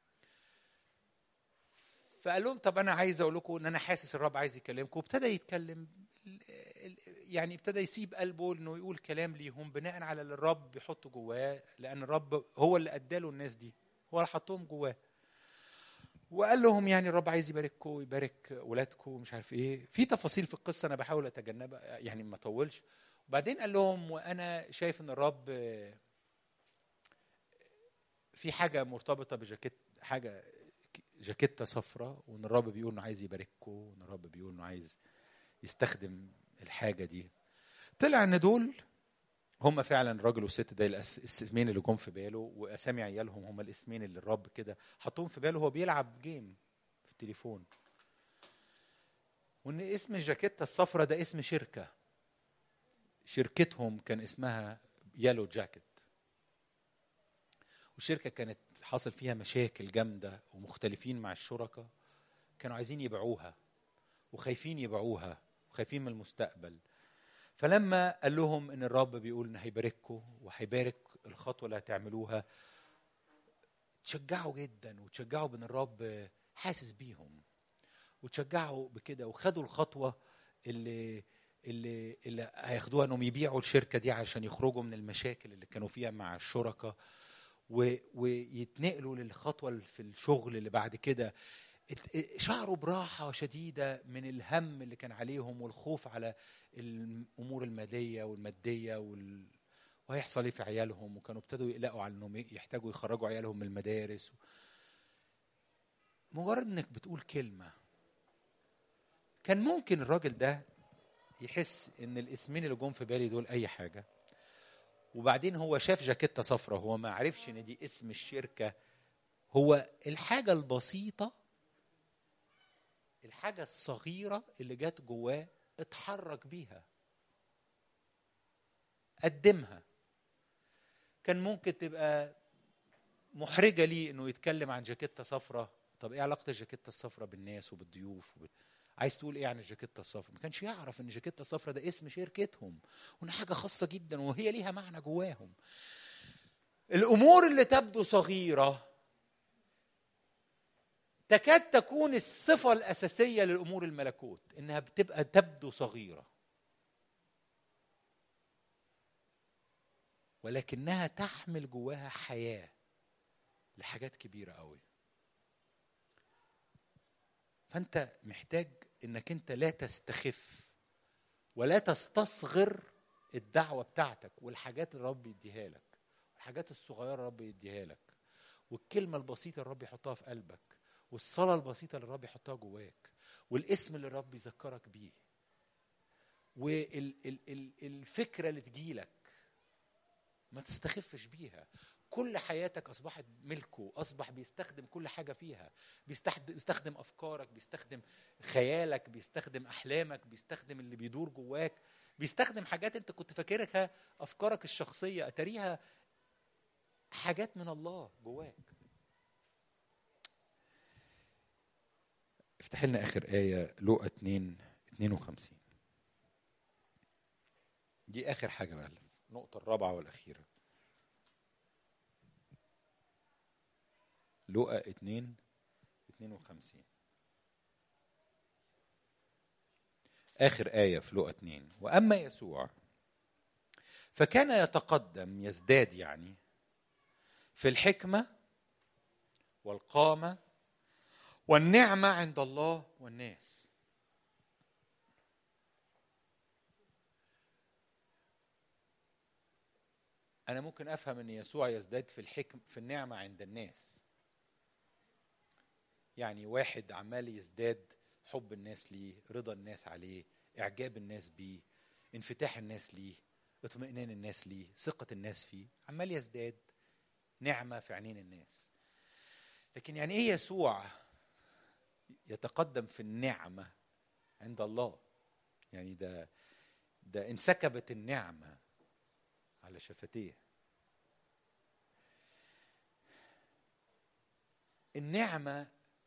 فقال لهم طب انا عايز اقول لكم ان انا حاسس الرب عايز يكلمكم وابتدى يتكلم يعني ابتدى يسيب قلبه انه يقول كلام ليهم بناء على اللي الرب بيحطه جواه لان الرب هو اللي اداله الناس دي هو اللي حطهم جواه وقال لهم يعني الرب عايز يبارككم ويبارك ولادكم ومش عارف ايه في تفاصيل في القصه انا بحاول اتجنبها يعني ما اطولش وبعدين قال لهم وانا شايف ان الرب آه، في حاجه مرتبطه بجاكيت حاجه جاكيته صفراء وان الرب بيقول انه عايز يبارككم وان الرب بيقول انه عايز يستخدم الحاجه دي طلع ان دول هم فعلا الراجل والست ده الأس- الاسمين اللي جم في باله واسامي عيالهم هم الاسمين اللي الرب كده حطهم في باله وهو بيلعب جيم في التليفون وان اسم الجاكيته الصفراء ده اسم شركه شركتهم كان اسمها يالو جاكيت والشركه كانت حاصل فيها مشاكل جامده ومختلفين مع الشركاء كانوا عايزين يبيعوها وخايفين يبيعوها وخايفين من المستقبل فلما قال لهم ان الرب بيقول ان هيبارككم وهيبارك الخطوه اللي هتعملوها تشجعوا جدا وتشجعوا بان الرب حاسس بيهم وتشجعوا بكده وخدوا الخطوه اللي اللي اللي هياخدوها انهم يبيعوا الشركه دي عشان يخرجوا من المشاكل اللي كانوا فيها مع الشركاء و- ويتنقلوا للخطوه اللي في الشغل اللي بعد كده ات- شعروا براحه شديده من الهم اللي كان عليهم والخوف على الامور الماليه والماديه وال... وهيحصل ايه في عيالهم وكانوا ابتدوا يقلقوا على انهم يحتاجوا يخرجوا عيالهم من المدارس مجرد انك بتقول كلمه كان ممكن الراجل ده يحس ان الاسمين اللي جم في بالي دول اي حاجه وبعدين هو شاف جاكيته صفرة هو ما عرفش ان دي اسم الشركه هو الحاجه البسيطه الحاجه الصغيره اللي جت جواه اتحرك بيها قدمها كان ممكن تبقى محرجه ليه انه يتكلم عن جاكيته صفرة طب ايه علاقه الجاكيته الصفرة بالناس وبالضيوف وبال... عايز تقول ايه عن الجاكيته الصفراء ما كانش يعرف ان الجاكيته الصفراء ده اسم شركتهم وان حاجه خاصه جدا وهي ليها معنى جواهم الامور اللي تبدو صغيره تكاد تكون الصفه الاساسيه للامور الملكوت انها بتبقى تبدو صغيره ولكنها تحمل جواها حياه لحاجات كبيره قوي فانت محتاج انك انت لا تستخف ولا تستصغر الدعوه بتاعتك والحاجات اللي الرب يديها لك والحاجات الصغيره الرب يديها لك والكلمه البسيطه اللي الرب يحطها في قلبك والصلاه البسيطه اللي الرب يحطها جواك والاسم اللي الرب يذكرك بيه والفكره اللي تجيلك ما تستخفش بيها كل حياتك اصبحت ملكه اصبح بيستخدم كل حاجه فيها بيستخدم, بيستخدم افكارك بيستخدم خيالك بيستخدم احلامك بيستخدم اللي بيدور جواك بيستخدم حاجات انت كنت فاكرها افكارك الشخصيه اتاريها حاجات من الله جواك افتح لنا اخر ايه لوقا 2 52 دي اخر حاجه بقى النقطه الرابعه والاخيره لوقا 2 52 آخر آية في لوقا 2 وأما يسوع فكان يتقدم يزداد يعني في الحكمة والقامة والنعمة عند الله والناس أنا ممكن أفهم أن يسوع يزداد في الحكم في النعمة عند الناس يعني واحد عمال يزداد حب الناس ليه رضا الناس عليه اعجاب الناس بيه انفتاح الناس ليه اطمئنان الناس ليه ثقة الناس فيه عمال يزداد نعمة في عينين الناس لكن يعني ايه يسوع يتقدم في النعمة عند الله يعني ده ده انسكبت النعمة على شفتيه النعمة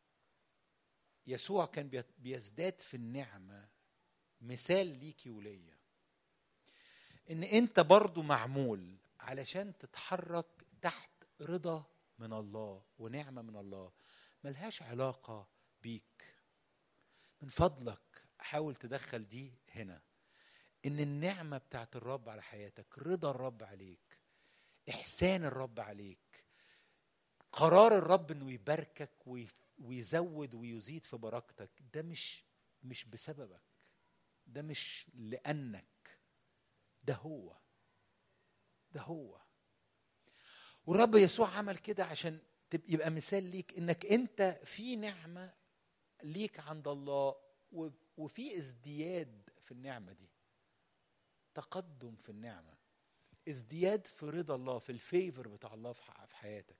يسوع كان بيزداد في النعمة مثال ليكي وليا ان انت برضو معمول علشان تتحرك تحت رضا من الله ونعمة من الله ملهاش علاقة بيك من فضلك حاول تدخل دي هنا ان النعمة بتاعت الرب على حياتك رضا الرب عليك احسان الرب عليك قرار الرب انه يباركك ويزود ويزيد في بركتك ده مش مش بسببك ده مش لانك ده هو ده هو والرب يسوع عمل كده عشان يبقى مثال ليك انك انت في نعمه ليك عند الله وفي ازدياد في النعمه دي تقدم في النعمه ازدياد في رضا الله في الفيفر بتاع الله في حياتك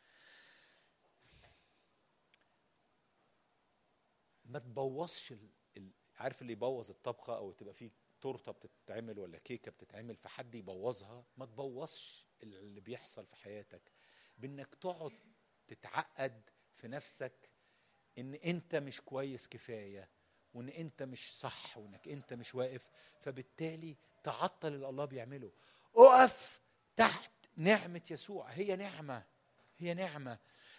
ما تبوظش ال... ال... عارف اللي يبوظ الطبخه او تبقى فيه تورته بتتعمل ولا كيكه بتتعمل فحد يبوظها ما تبوظش اللي بيحصل في حياتك بانك تقعد تتعقد في نفسك ان انت مش كويس كفايه وان انت مش صح وانك انت مش واقف فبالتالي تعطل اللي الله بيعمله اقف تحت نعمه يسوع هي نعمه هي نعمه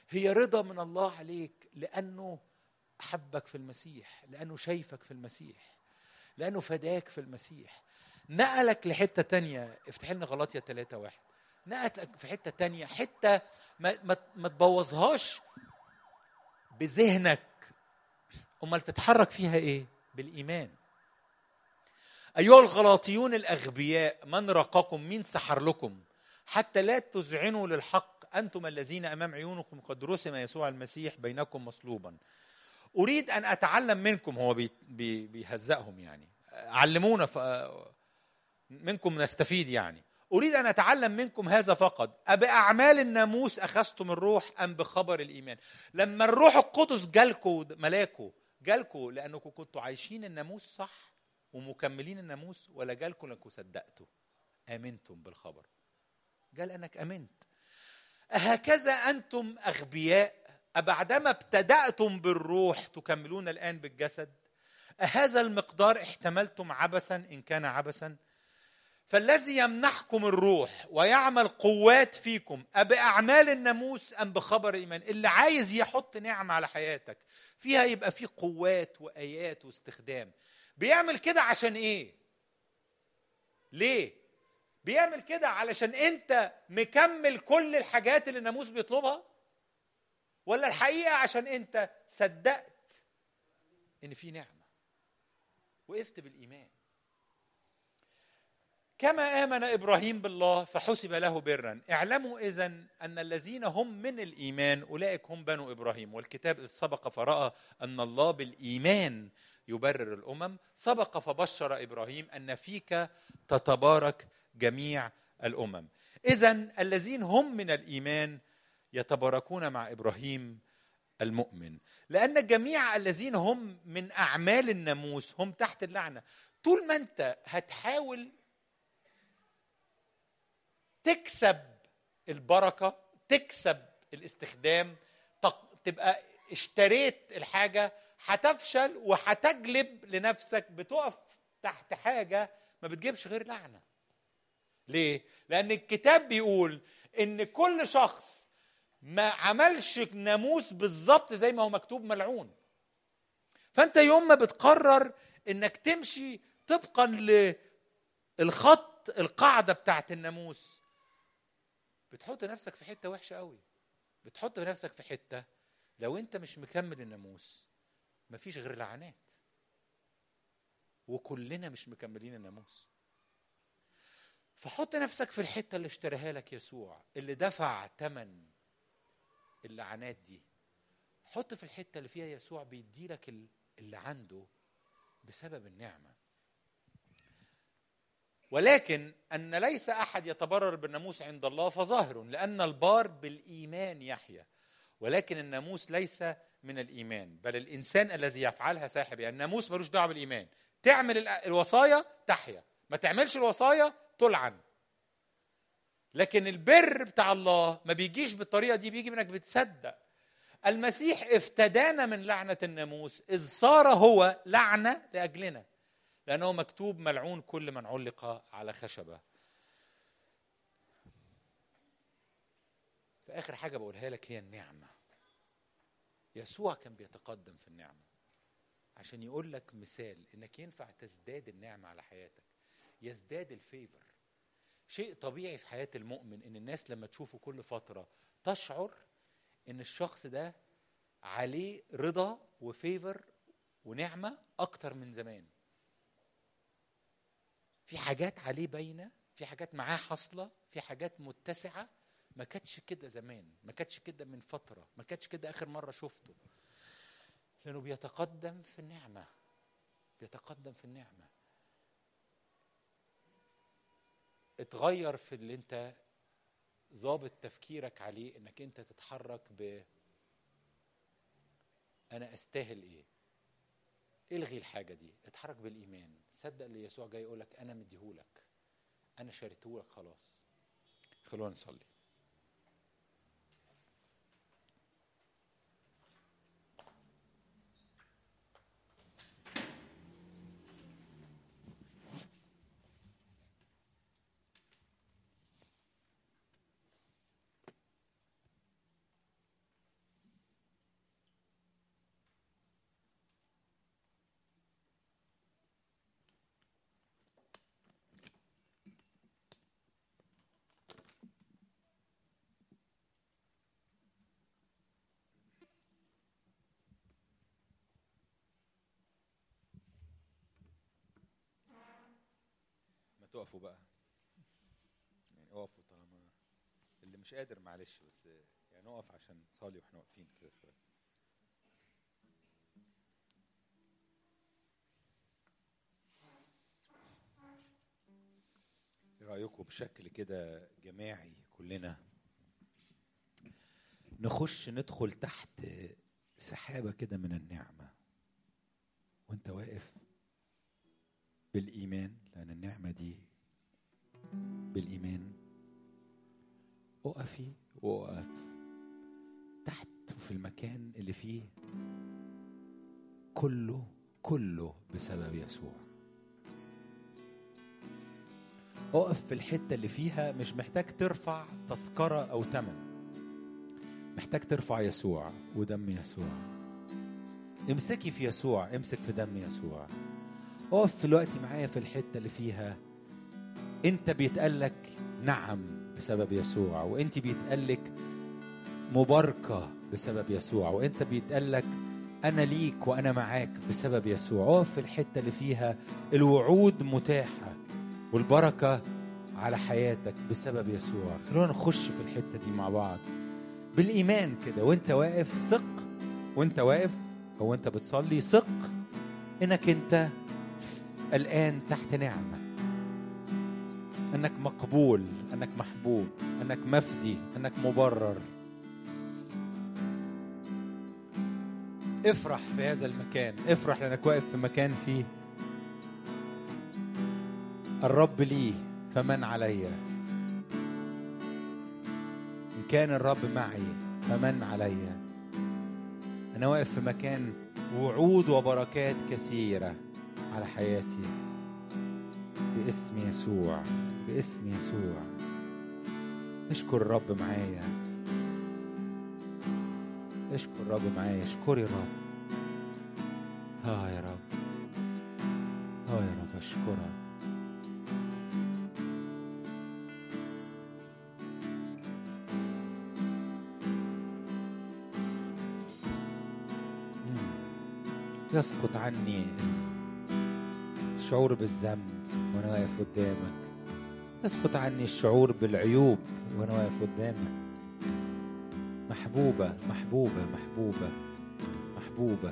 هي رضا من الله عليك لانه احبك في المسيح لانه شايفك في المسيح لانه فداك في المسيح نقلك لحته تانية افتح لنا غلطية 3 واحد نقلك في حته تانية حته ما, ما, ما تبوظهاش بذهنك امال تتحرك فيها ايه بالايمان ايها الغلاطيون الاغبياء من رقاكم مين سحر لكم حتى لا تذعنوا للحق انتم الذين امام عيونكم قد رسم يسوع المسيح بينكم مصلوبا اريد ان اتعلم منكم هو بي بي بيهزقهم يعني علمونا ف... منكم نستفيد يعني اريد ان اتعلم منكم هذا فقط اباعمال الناموس اخذتم الروح ام بخبر الايمان لما الروح القدس جالكم ملاكه جالكم لانكم كنتوا عايشين الناموس صح ومكملين الناموس ولا جالكم لانكم صدقتوا امنتم بالخبر قال انك امنت هكذا انتم اغبياء أبعدما ابتدأتم بالروح تكملون الآن بالجسد أهذا المقدار احتملتم عبثا إن كان عبثا فالذي يمنحكم الروح ويعمل قوات فيكم أبأعمال الناموس أم بخبر الإيمان اللي عايز يحط نعمة على حياتك فيها يبقى فيه قوات وآيات واستخدام بيعمل كده عشان إيه ليه بيعمل كده علشان انت مكمل كل الحاجات اللي الناموس بيطلبها ولا الحقيقه عشان انت صدقت ان في نعمه وقفت بالايمان كما امن ابراهيم بالله فحسب له برا اعلموا اذا ان الذين هم من الايمان اولئك هم بنو ابراهيم والكتاب اذ سبق فراى ان الله بالايمان يبرر الامم سبق فبشر ابراهيم ان فيك تتبارك جميع الامم اذا الذين هم من الايمان يتباركون مع ابراهيم المؤمن لان جميع الذين هم من اعمال الناموس هم تحت اللعنه طول ما انت هتحاول تكسب البركه تكسب الاستخدام تبقى اشتريت الحاجه هتفشل وهتجلب لنفسك بتقف تحت حاجه ما بتجيبش غير لعنه ليه لان الكتاب بيقول ان كل شخص ما عملش ناموس بالظبط زي ما هو مكتوب ملعون فانت يوم ما بتقرر انك تمشي طبقا للخط القاعده بتاعت الناموس بتحط نفسك في حته وحشه قوي بتحط نفسك في حته لو انت مش مكمل الناموس مفيش غير لعنات وكلنا مش مكملين الناموس فحط نفسك في الحته اللي اشتراها لك يسوع اللي دفع ثمن اللعنات دي حط في الحته اللي فيها يسوع بيدي لك اللي عنده بسبب النعمه ولكن ان ليس احد يتبرر بالناموس عند الله فظاهر لان البار بالايمان يحيا ولكن الناموس ليس من الايمان بل الانسان الذي يفعلها ساحب يعني الناموس ملوش دعوه بالايمان تعمل الوصايا تحيا ما تعملش الوصايا تلعن لكن البر بتاع الله ما بيجيش بالطريقه دي بيجي منك بتصدق المسيح افتدانا من لعنه الناموس اذ صار هو لعنه لاجلنا لانه مكتوب ملعون كل من علق على خشبه فاخر حاجه بقولها لك هي النعمه يسوع كان بيتقدم في النعمه عشان يقول لك مثال انك ينفع تزداد النعمه على حياتك يزداد الفيفر شيء طبيعي في حياه المؤمن ان الناس لما تشوفه كل فتره تشعر ان الشخص ده عليه رضا وفيفر ونعمه اكتر من زمان في حاجات عليه باينه في حاجات معاه حاصله في حاجات متسعه ما كانتش كده زمان ما كانتش كده من فتره ما كانتش كده اخر مره شفته لانه بيتقدم في النعمه بيتقدم في النعمه اتغير في اللي انت ظابط تفكيرك عليه انك انت تتحرك ب انا استاهل ايه الغي الحاجه دي اتحرك بالايمان صدق اللي يسوع جاي يقول لك انا مديهولك انا شاريتهولك خلاص خلونا نصلي تقفوا بقى يعني اقفوا طالما اللي مش قادر معلش بس يعني نقف عشان نصلي واحنا واقفين كده شويه ايه رايكم بشكل كده جماعي كلنا نخش ندخل تحت سحابه كده من النعمه وانت واقف بالايمان لان النعمه دي بالايمان اقفي واقف تحت في المكان اللي فيه كله كله بسبب يسوع اقف في الحتة اللي فيها مش محتاج ترفع تذكرة أو تمن محتاج ترفع يسوع ودم يسوع امسكي في يسوع امسك في دم يسوع اقف في الوقت معايا في الحتة اللي فيها انت بيتقالك نعم بسبب يسوع وانت بيتقالك مباركة بسبب يسوع وانت بيتقالك انا ليك وانا معاك بسبب يسوع اقف في الحتة اللي فيها الوعود متاحة والبركة على حياتك بسبب يسوع خلونا نخش في الحتة دي مع بعض بالإيمان كده وانت واقف ثق وانت واقف أو انت بتصلي ثق انك انت الآن تحت نعمة انك مقبول انك محبوب انك مفدي انك مبرر افرح في هذا المكان افرح لانك واقف في مكان فيه الرب لي فمن علي ان كان الرب معي فمن علي انا واقف في مكان وعود وبركات كثيره على حياتي باسم يسوع باسم يسوع اشكر الرب معايا اشكر الرب معايا اشكري الرب ها يا رب ها يا رب اشكرك يسقط عني الشعور بالذنب وانا واقف قدامك يسقط عني الشعور بالعيوب وانا واقف قدامك محبوبة محبوبة محبوبة محبوبة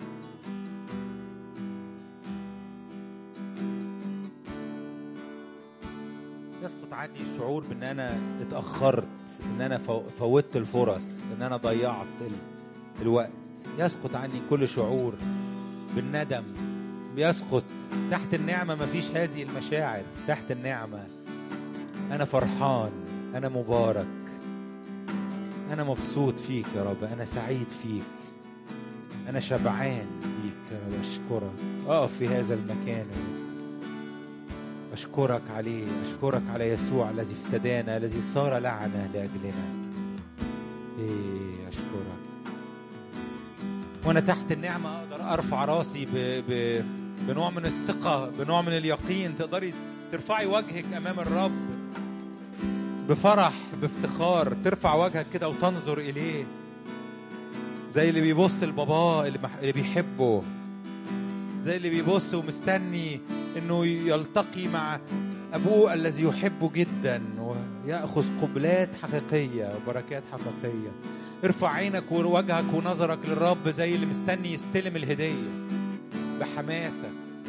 يسقط عني الشعور بان انا اتاخرت ان انا فو- فوتت الفرص ان انا ضيعت ال- الوقت يسقط عني كل شعور بالندم بيسقط تحت النعمة مفيش هذه المشاعر تحت النعمة أنا فرحان أنا مبارك أنا مبسوط فيك يا رب أنا سعيد فيك أنا شبعان فيك يا رب أشكرك أقف في هذا المكان يا رب. أشكرك عليه أشكرك على يسوع الذي افتدانا الذي صار لعنة لأجلنا إيه أشكرك وانا تحت النعمه اقدر ارفع راسي ب... ب... بنوع من الثقه بنوع من اليقين تقدري ترفعي وجهك امام الرب بفرح بافتخار ترفع وجهك كده وتنظر اليه زي اللي بيبص لباباه اللي, مح... اللي بيحبه زي اللي بيبص ومستني انه يلتقي مع ابوه الذي يحبه جدا وياخذ قبلات حقيقيه وبركات حقيقيه ارفع عينك ووجهك ونظرك للرب زي اللي مستني يستلم الهديه بحماسه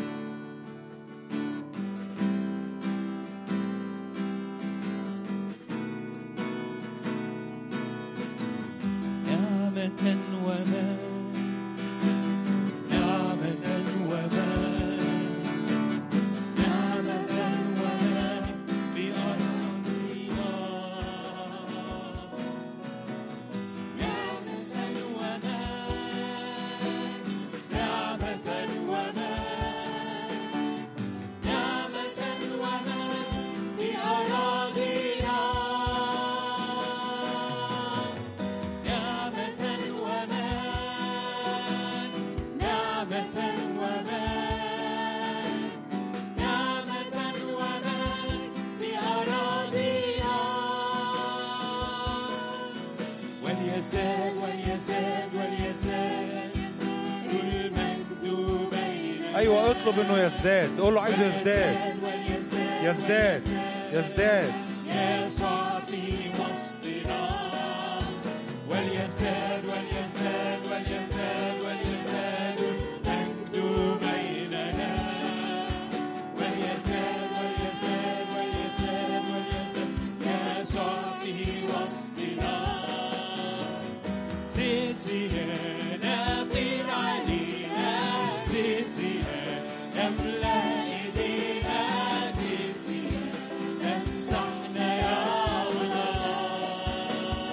نعمة وما نعمة وما نعمة وما في أرضنا نعمة وما نعمة وما نعمة وما في أراضينا نعمة وما نعمة وما نعمة وما في أراضينا وليزداد وليزداد وليزداد المجد بيننا ايوه اطلب انه يزداد قول له عايز يزداد وليزداد يزداد يزداد يسوع في وسطنا وليزداد وليزداد وليزداد وليزداد المجد بيننا وليزداد وليزداد وليزداد وليزداد يسوع في وسطنا زد زيادة في علينا زد زيادة املأ ايدينا زد زيادة امسحنا يا الله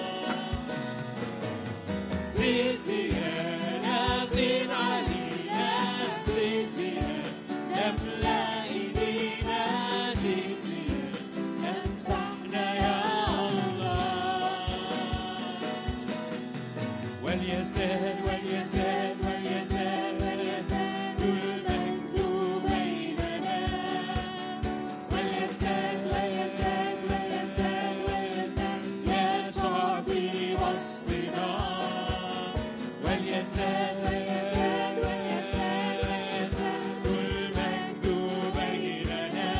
زد زيادة في علينا زد زيادة املأ ايدينا زد زيادة امسحنا يا الله وليزداد وليزداد وليزداد وليزداد المجد بيننا وليزداد وليزداد وليزداد وليزداد يسوع في وسطنا وليزداد وليزداد وليزداد وليزداد المجد بيننا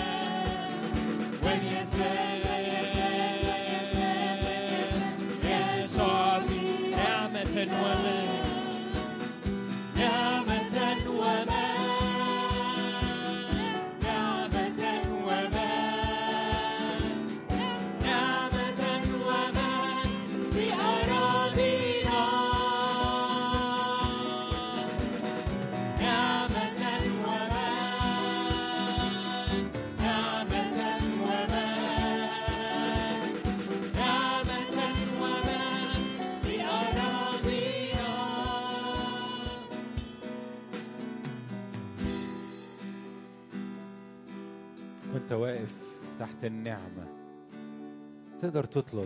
وليزداد يسوع في نعمة ومجد نعمة ومجد نعمة ومجد نعمة ومجد في أراضينا نعمة ومجد نعمة ومجد نعمة ومجد في أراضينا وانت واقف تحت النعمة تقدر تطلب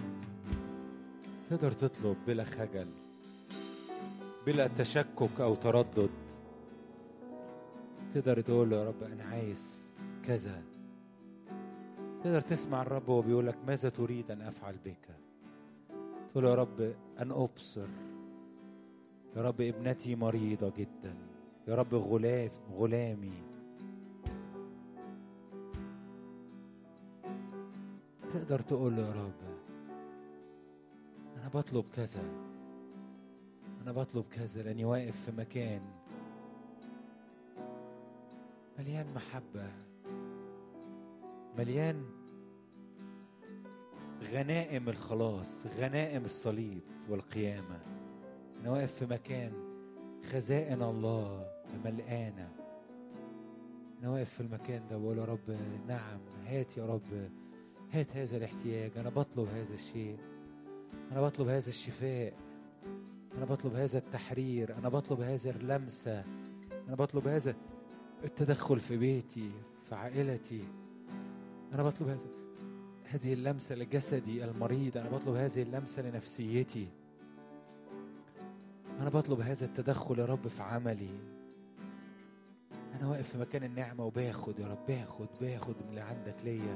تقدر تطلب بلا خجل بلا تشكك أو تردد تقدر تقول له يا رب أنا عايز كذا تقدر تسمع الرب وهو بيقول لك ماذا تريد أن أفعل بك تقول له يا رب أن أبصر يا رب ابنتي مريضة جدا يا رب غلاف غلامي تقدر تقول له يا رب أنا بطلب كذا أنا بطلب كذا لأني واقف في مكان مليان محبة مليان غنائم الخلاص غنائم الصليب والقيامة أنا واقف في مكان خزائن الله ملقانة أنا واقف في المكان ده بقول يا رب نعم هات يا رب هات هذا الاحتياج أنا بطلب هذا الشيء أنا بطلب هذا الشفاء أنا بطلب هذا التحرير أنا بطلب هذا اللمسة أنا بطلب هذا التدخل في بيتي في عائلتي أنا بطلب هذا هذه اللمسة لجسدي المريض أنا بطلب هذه اللمسة لنفسيتي أنا بطلب هذا التدخل يا رب في عملي أنا واقف في مكان النعمة وباخد يا رب باخد باخد من اللي عندك ليا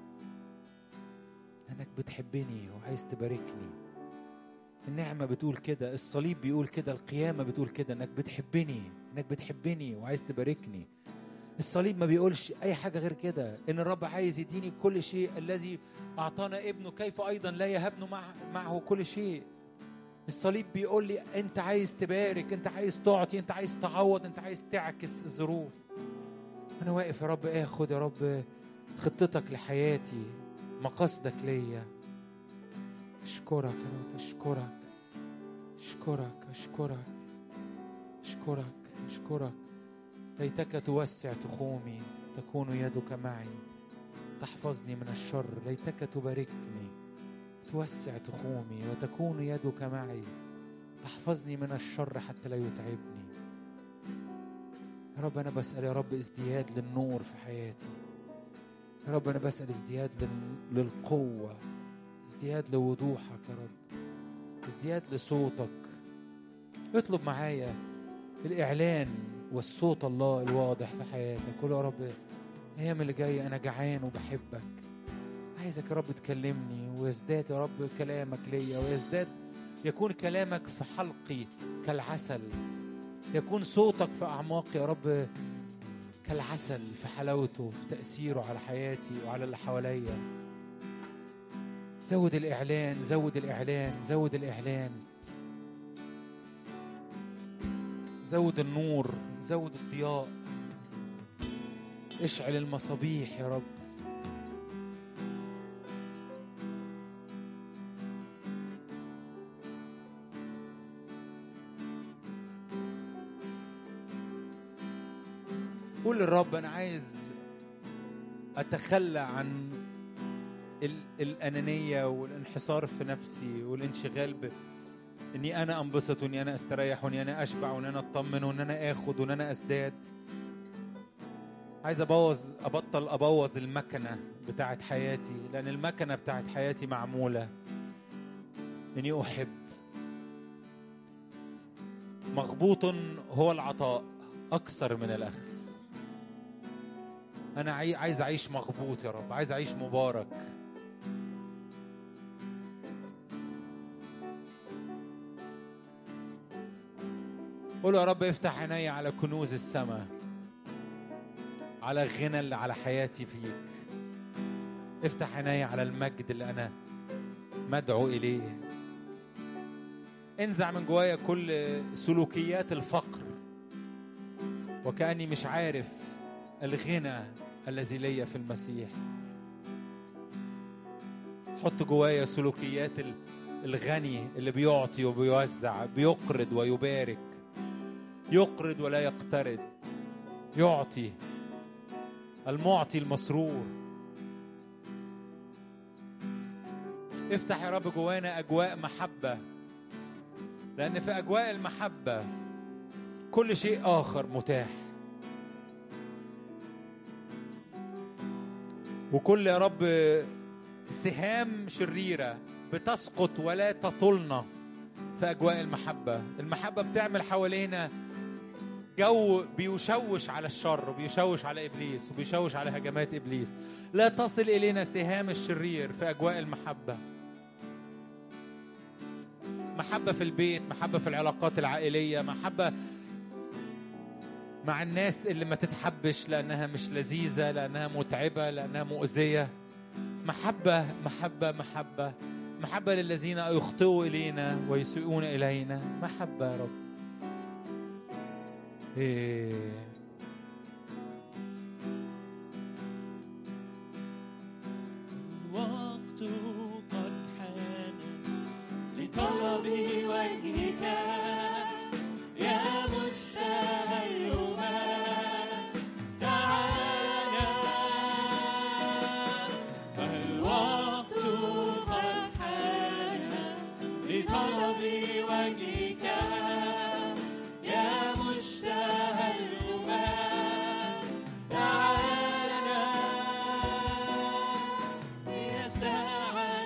انك بتحبني وعايز تباركني النعمة بتقول كده الصليب بيقول كده القيامة بتقول كده انك بتحبني انك بتحبني وعايز تباركني الصليب ما بيقولش اي حاجة غير كده ان الرب عايز يديني كل شيء الذي اعطانا ابنه كيف ايضا لا يهبنا مع معه كل شيء الصليب بيقول لي انت عايز تبارك انت عايز تعطي انت عايز تعوض انت عايز تعكس الظروف انا واقف يا رب اخد يا رب خطتك لحياتي مقاصدك ليا اشكرك يا رب اشكرك اشكرك اشكرك اشكرك اشكرك ليتك توسع تخومي تكون يدك معي تحفظني من الشر ليتك تباركني توسع تخومي وتكون يدك معي تحفظني من الشر حتى لا يتعبني يا رب انا بسال يا رب ازدياد للنور في حياتي يا رب انا بسال ازدياد لل- للقوه ازدياد لوضوحك يا رب ازدياد لصوتك اطلب معايا الاعلان والصوت الله الواضح في حياتك قول يا رب الايام اللي جايه انا جعان وبحبك عايزك يا رب تكلمني ويزداد يا رب كلامك ليا ويزداد يكون كلامك في حلقي كالعسل يكون صوتك في اعماقي يا رب كالعسل في حلاوته في تأثيره على حياتي وعلى اللي حواليا زود الإعلان زود الإعلان زود الإعلان زود النور زود الضياء اشعل المصابيح يا رب قول للرب انا عايز اتخلى عن ال- الانانيه والانحصار في نفسي والانشغال ب اني انا انبسط واني انا استريح واني انا اشبع وان انا اطمن وان انا اخد وان انا ازداد عايز ابوظ ابطل ابوظ المكنه بتاعت حياتي لان المكنه بتاعت حياتي معموله اني احب مغبوط هو العطاء اكثر من الاخذ انا عاي- عايز اعيش مغبوط يا رب عايز اعيش مبارك قول يا رب افتح عيني على كنوز السماء على الغنى اللي على حياتي فيك افتح عيني على المجد اللي انا مدعو اليه انزع من جوايا كل سلوكيات الفقر وكاني مش عارف الغنى الذي لي في المسيح حط جوايا سلوكيات ال- الغني اللي بيعطي وبيوزع بيقرض ويبارك يقرض ولا يقترض يعطي المعطي المسرور افتح يا رب جوانا اجواء محبه لان في اجواء المحبه كل شيء اخر متاح وكل يا رب سهام شريره بتسقط ولا تطلنا في اجواء المحبه المحبه بتعمل حوالينا جو بيشوش على الشر وبيشوش على ابليس وبيشوش على هجمات ابليس لا تصل الينا سهام الشرير في اجواء المحبه محبه في البيت محبه في العلاقات العائليه محبه مع الناس اللي ما تتحبش لانها مش لذيذه لانها متعبه لانها مؤذيه محبه محبه محبه محبه للذين يخطئوا الينا ويسيئون الينا محبه يا رب إيه. الوقت قد حان لطلب وجهك يا مشتهى الأمم تعالى فالوقت قد حان لطلب وجهك يا مشتهى الأمم تعالى هي ساعة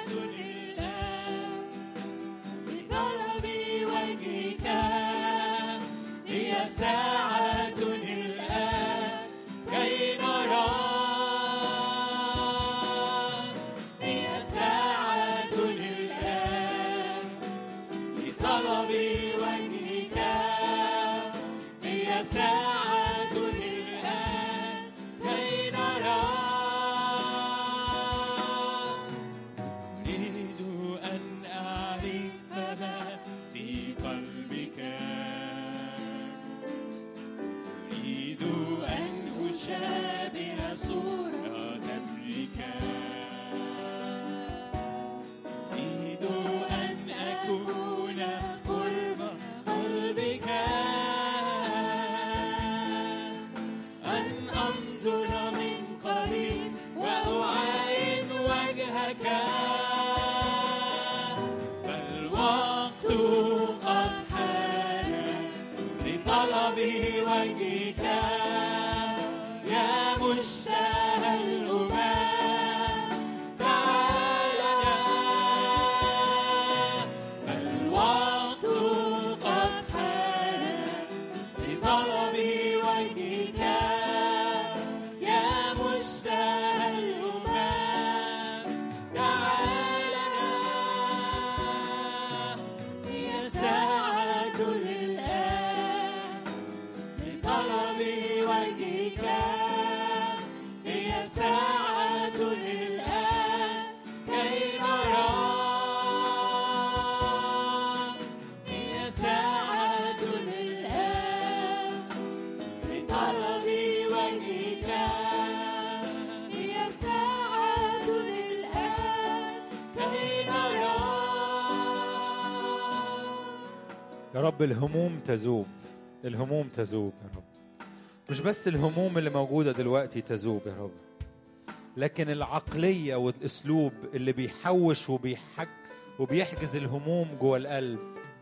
يا رب الهموم تذوب الهموم تذوب يا رب مش بس الهموم اللي موجودة دلوقتي تذوب يا رب لكن العقلية والأسلوب اللي بيحوش وبيحج وبيحجز الهموم جوه القلب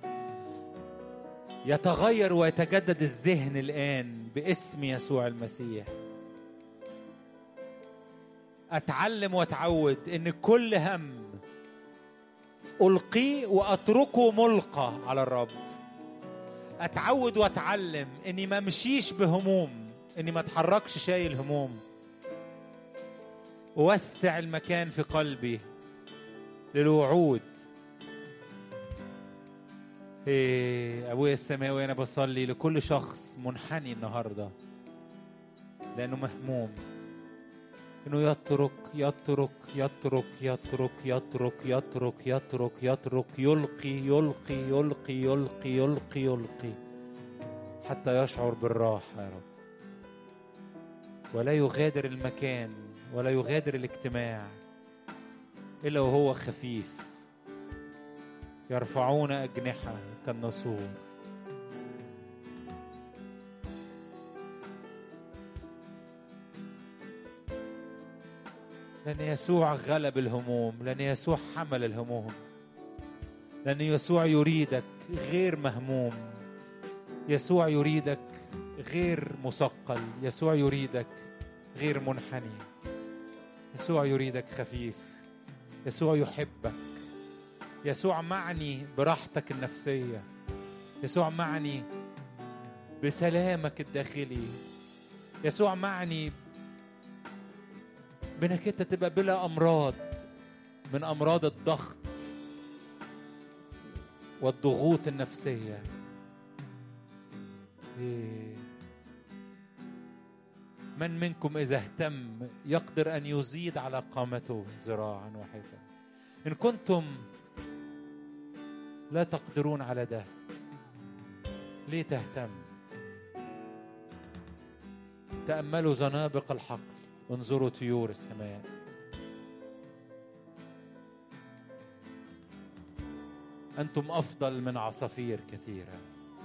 يتغير ويتجدد الذهن الآن باسم يسوع المسيح أتعلم وأتعود إن كل هم ألقيه وأتركه ملقى على الرب أتعود وأتعلم إني ما أمشيش بهموم إني ما أتحركش شايل هموم أوسع المكان في قلبي للوعود إيه أبويا السماوي أنا بصلي لكل شخص منحني النهاردة لأنه مهموم إنه يترك يترك يترك يترك يترك يترك يترك يترك يلقي يلقي يلقي يلقي يلقي يلقي حتى يشعر بالراحة يا رب ولا يغادر المكان ولا يغادر الاجتماع إلا وهو خفيف يرفعون أجنحة كالنسور لأن يسوع غلب الهموم لأن يسوع حمل الهموم لأن يسوع يريدك غير مهموم يسوع يريدك غير مثقل يسوع يريدك غير منحني يسوع يريدك خفيف يسوع يحبك يسوع معني براحتك النفسية يسوع معني بسلامك الداخلي يسوع معني بانك انت تبقى بلا امراض من امراض الضغط والضغوط النفسيه إيه. من منكم اذا اهتم يقدر ان يزيد على قامته ذراعا واحدا ان كنتم لا تقدرون على ده ليه تهتم تاملوا زنابق الحقل انظروا طيور السماء انتم افضل من عصافير كثيره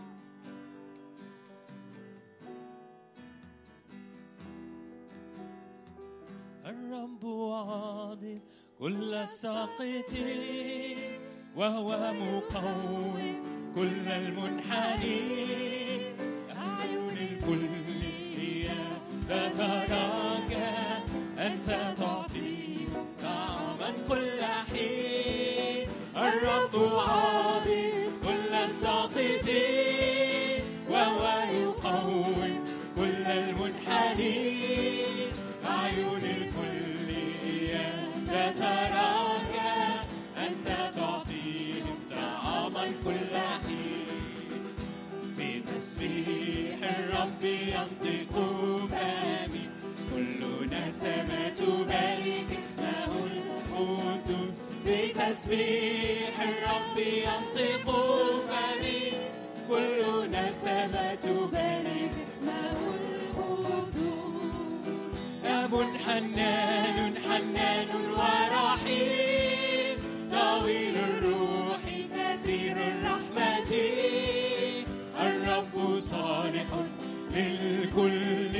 الرب عاضد كل الساقطين وهو مقوي كل المنحنين أعين الكل هي تتراجع أنت تعطي طعما كل حين الرب عاضد كل الساقطين وهو يقوي كل المنحنين أعين الكل هي تتراجع أنت تعطيهم طعاما كل حين بتسبيح الرب ينطق فمي كل نسمة تبارك اسمه القدوس بتسبيح الرب ينطق فمي كل نسمة تبارك اسمه القدوس أب حنان حنان ورحيم طويل الروح كثير الرحمة الرب صالح للكل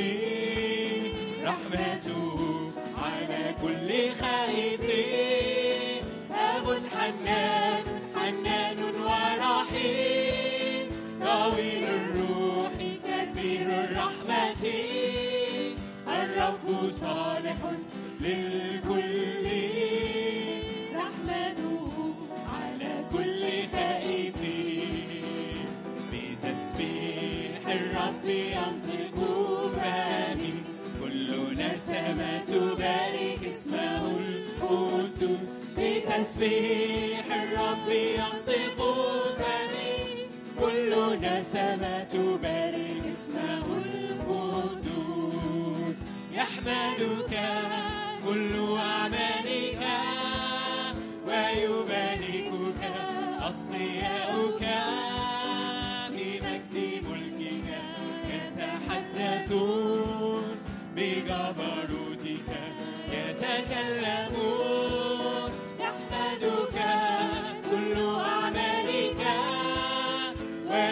رحمته على كل خائف أب حنان حنان ورحيم طويل الروح كثير الرحمة الرب صالح للكل رحمته على كل خائف بتسبيح الرب ينطق فمي كل نسمة تبارك اسمه القدوس بتسبيح الرب ينطق فمي كل نسمة تبارك اسمه القدوس يحمدك كل أعمالك ويباركك أتقياؤك بمجد ملكك يتحدثون بجبروتك يتكلمون يحمدك كل أعمالك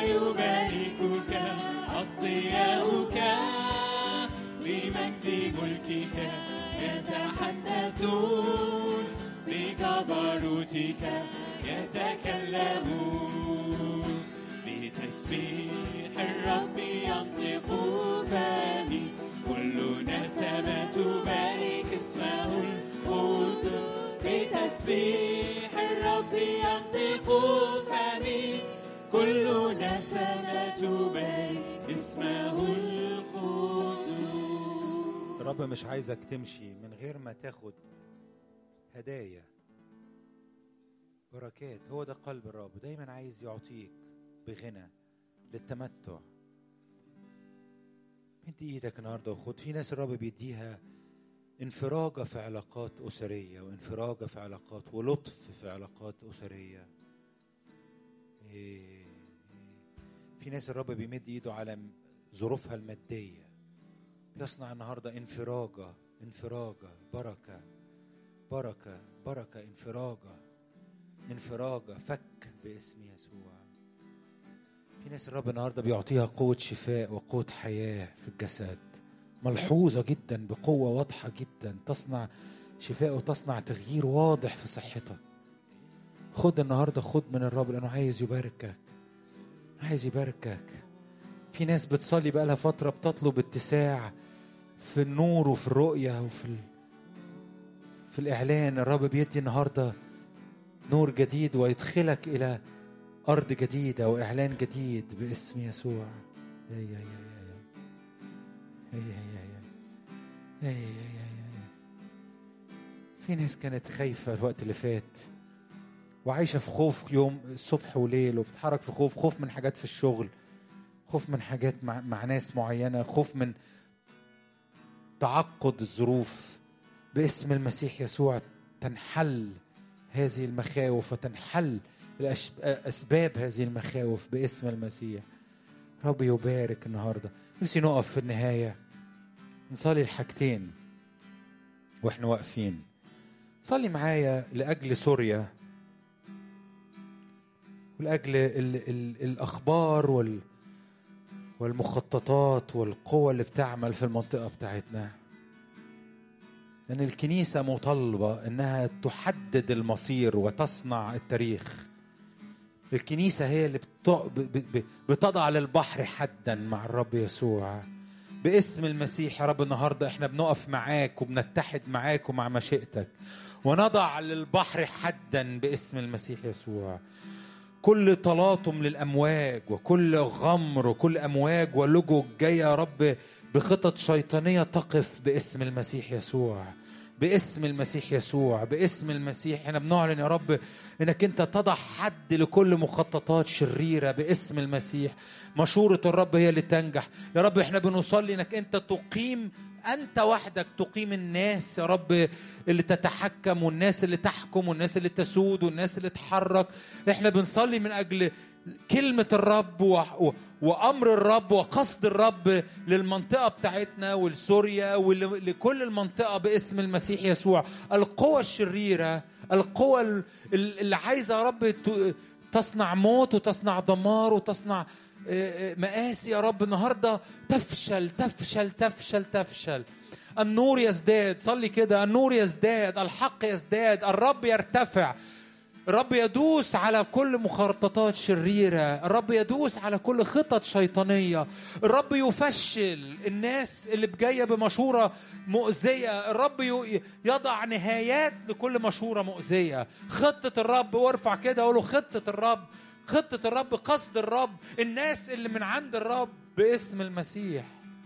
يتحدثون بجبروتك يتكلمون بتسبيح الرب ينطق فمي كل نسمة تبارك اسمه القدس بتسبيح الرب ينطق فمي كل نسمة تبارك اسمه القدس الرب مش عايزك تمشي من غير ما تاخد هدايا بركات هو ده قلب الرب دايما عايز يعطيك بغنى للتمتع انت ايدك النهارده وخد في ناس الرب بيديها انفراجة في علاقات أسرية وانفراجة في علاقات ولطف في علاقات أسرية إيه، في ناس الرب بيمد ايده على ظروفها المادية يصنع النهارده انفراجة انفراجة بركة بركة بركة انفراجة انفراجة فك باسم يسوع في ناس الرب النهارده بيعطيها قوة شفاء وقوة حياة في الجسد ملحوظة جدا بقوة واضحة جدا تصنع شفاء وتصنع تغيير واضح في صحتك خد النهارده خد من الرب لأنه عايز يباركك عايز يباركك في ناس بتصلي بقى لها فترة بتطلب اتساع في النور وفي الرؤية وفي ال... في الإعلان الرب بيدي النهاردة نور جديد ويدخلك إلى أرض جديدة وإعلان جديد باسم يسوع يا يا يا يا يا يا يا يا يا يا يا يا يا في ناس كانت خايفة الوقت اللي فات وعايشة في خوف يوم الصبح وليل وبتتحرك في خوف خوف من حاجات في الشغل خوف من حاجات مع, مع ناس معينة خوف من تعقد الظروف باسم المسيح يسوع تنحل هذه المخاوف وتنحل الأش- أسباب هذه المخاوف باسم المسيح رب يبارك النهاردة نفسي نقف في النهاية نصلي الحاجتين واحنا واقفين صلي معايا لأجل سوريا ولأجل ال ال الأخبار وال والمخططات والقوة اللي بتعمل في المنطقة بتاعتنا لأن الكنيسة مطالبة إنها تحدد المصير وتصنع التاريخ الكنيسة هي اللي بت- ب- ب- بتضع للبحر حدا مع الرب يسوع باسم المسيح يا رب النهاردة احنا بنقف معاك وبنتحد معاك ومع مشيئتك ونضع للبحر حدا باسم المسيح يسوع كل تلاطم للامواج وكل غمر وكل امواج ولجج جايه يا رب بخطط شيطانيه تقف باسم المسيح يسوع باسم المسيح يسوع باسم المسيح احنا بنعلن يا رب انك انت تضع حد لكل مخططات شريره باسم المسيح مشوره الرب هي اللي تنجح يا رب احنا بنصلي انك انت تقيم انت وحدك تقيم الناس يا رب اللي تتحكم والناس اللي تحكم والناس اللي تسود والناس اللي تحرك احنا بنصلي من اجل كلمة الرب و... و... وأمر الرب وقصد الرب للمنطقة بتاعتنا ولسوريا ولكل المنطقة باسم المسيح يسوع القوى الشريرة القوى ال- ال- اللي عايزة يا رب ت- تصنع موت وتصنع دمار وتصنع آه، آه، مآسي يا رب النهاردة تفشل تفشل تفشل تفشل النور يزداد صلي كده النور يزداد الحق يزداد الرب يرتفع الرب يدوس على كل مخططات شريرة الرب يدوس على كل خطط شيطانية الرب يفشل الناس اللي جاية بمشورة مؤذية الرب ي- يضع نهايات لكل مشورة مؤذية خطة الرب وارفع كده وقوله خطة الرب خطة الرب قصد الرب الناس اللي من عند الرب باسم المسيح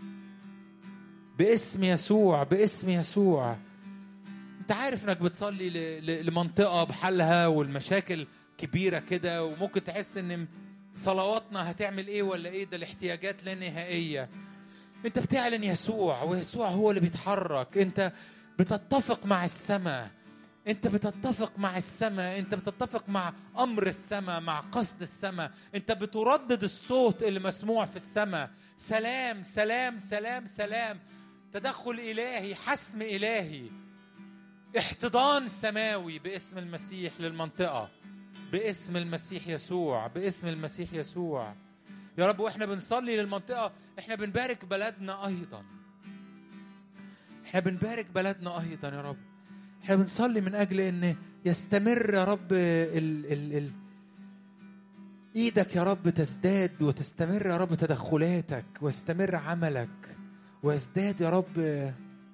باسم يسوع باسم يسوع انت عارف انك بتصلي ل- ل- لمنطقه بحالها والمشاكل كبيره كده وممكن تحس ان صلواتنا هتعمل ايه ولا ايه ده الاحتياجات لا نهائيه انت بتعلن يسوع ويسوع هو اللي بيتحرك انت بتتفق مع السماء انت بتتفق مع السماء انت بتتفق مع امر السماء مع قصد السماء انت بتردد الصوت اللي مسموع في السماء سلام سلام سلام سلام تدخل الهي حسم الهي احتضان سماوي باسم المسيح للمنطقة باسم المسيح يسوع باسم المسيح يسوع يا رب واحنا بنصلي للمنطقة احنا بنبارك بلدنا أيضا احنا بنبارك بلدنا ايضا يا رب احنا بنصلي من اجل ان يستمر يا رب ال ال ال ايدك يا رب تزداد وتستمر يا رب تدخلاتك ويستمر عملك ويزداد يا رب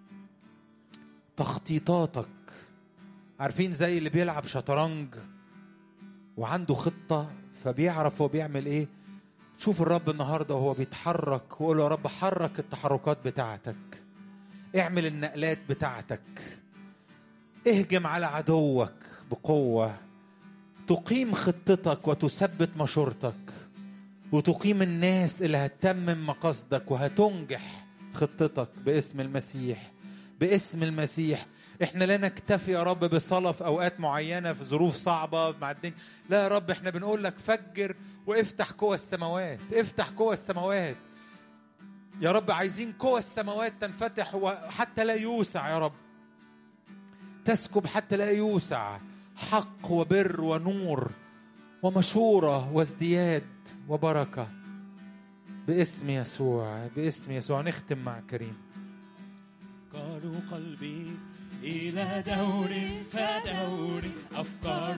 تخطيطاتك عارفين زي اللي بيلعب شطرنج وعنده خطة فبيعرف هو بيعمل ايه شوف الرب النهارده وهو بيتحرك وقول له يا رب حرك التحركات بتاعتك اعمل النقلات بتاعتك اهجم على عدوك بقوة تقيم خطتك وتثبت مشورتك وتقيم الناس اللي هتتمم مقاصدك وهتنجح خطتك باسم المسيح باسم المسيح احنا لا نكتفي يا رب بصلاة في اوقات معينة في ظروف صعبة مع الدنيا لا يا رب احنا بنقول لك فجر وافتح قوى السماوات افتح قوى السماوات يا رب عايزين قوى السماوات تنفتح وحتى لا يوسع يا رب تسكب حتى لا يوسع حق وبر ونور ومشورة وازدياد وبركة باسم يسوع باسم يسوع نختم مع كريم أفكار قلبي إلى دور فدور أفكار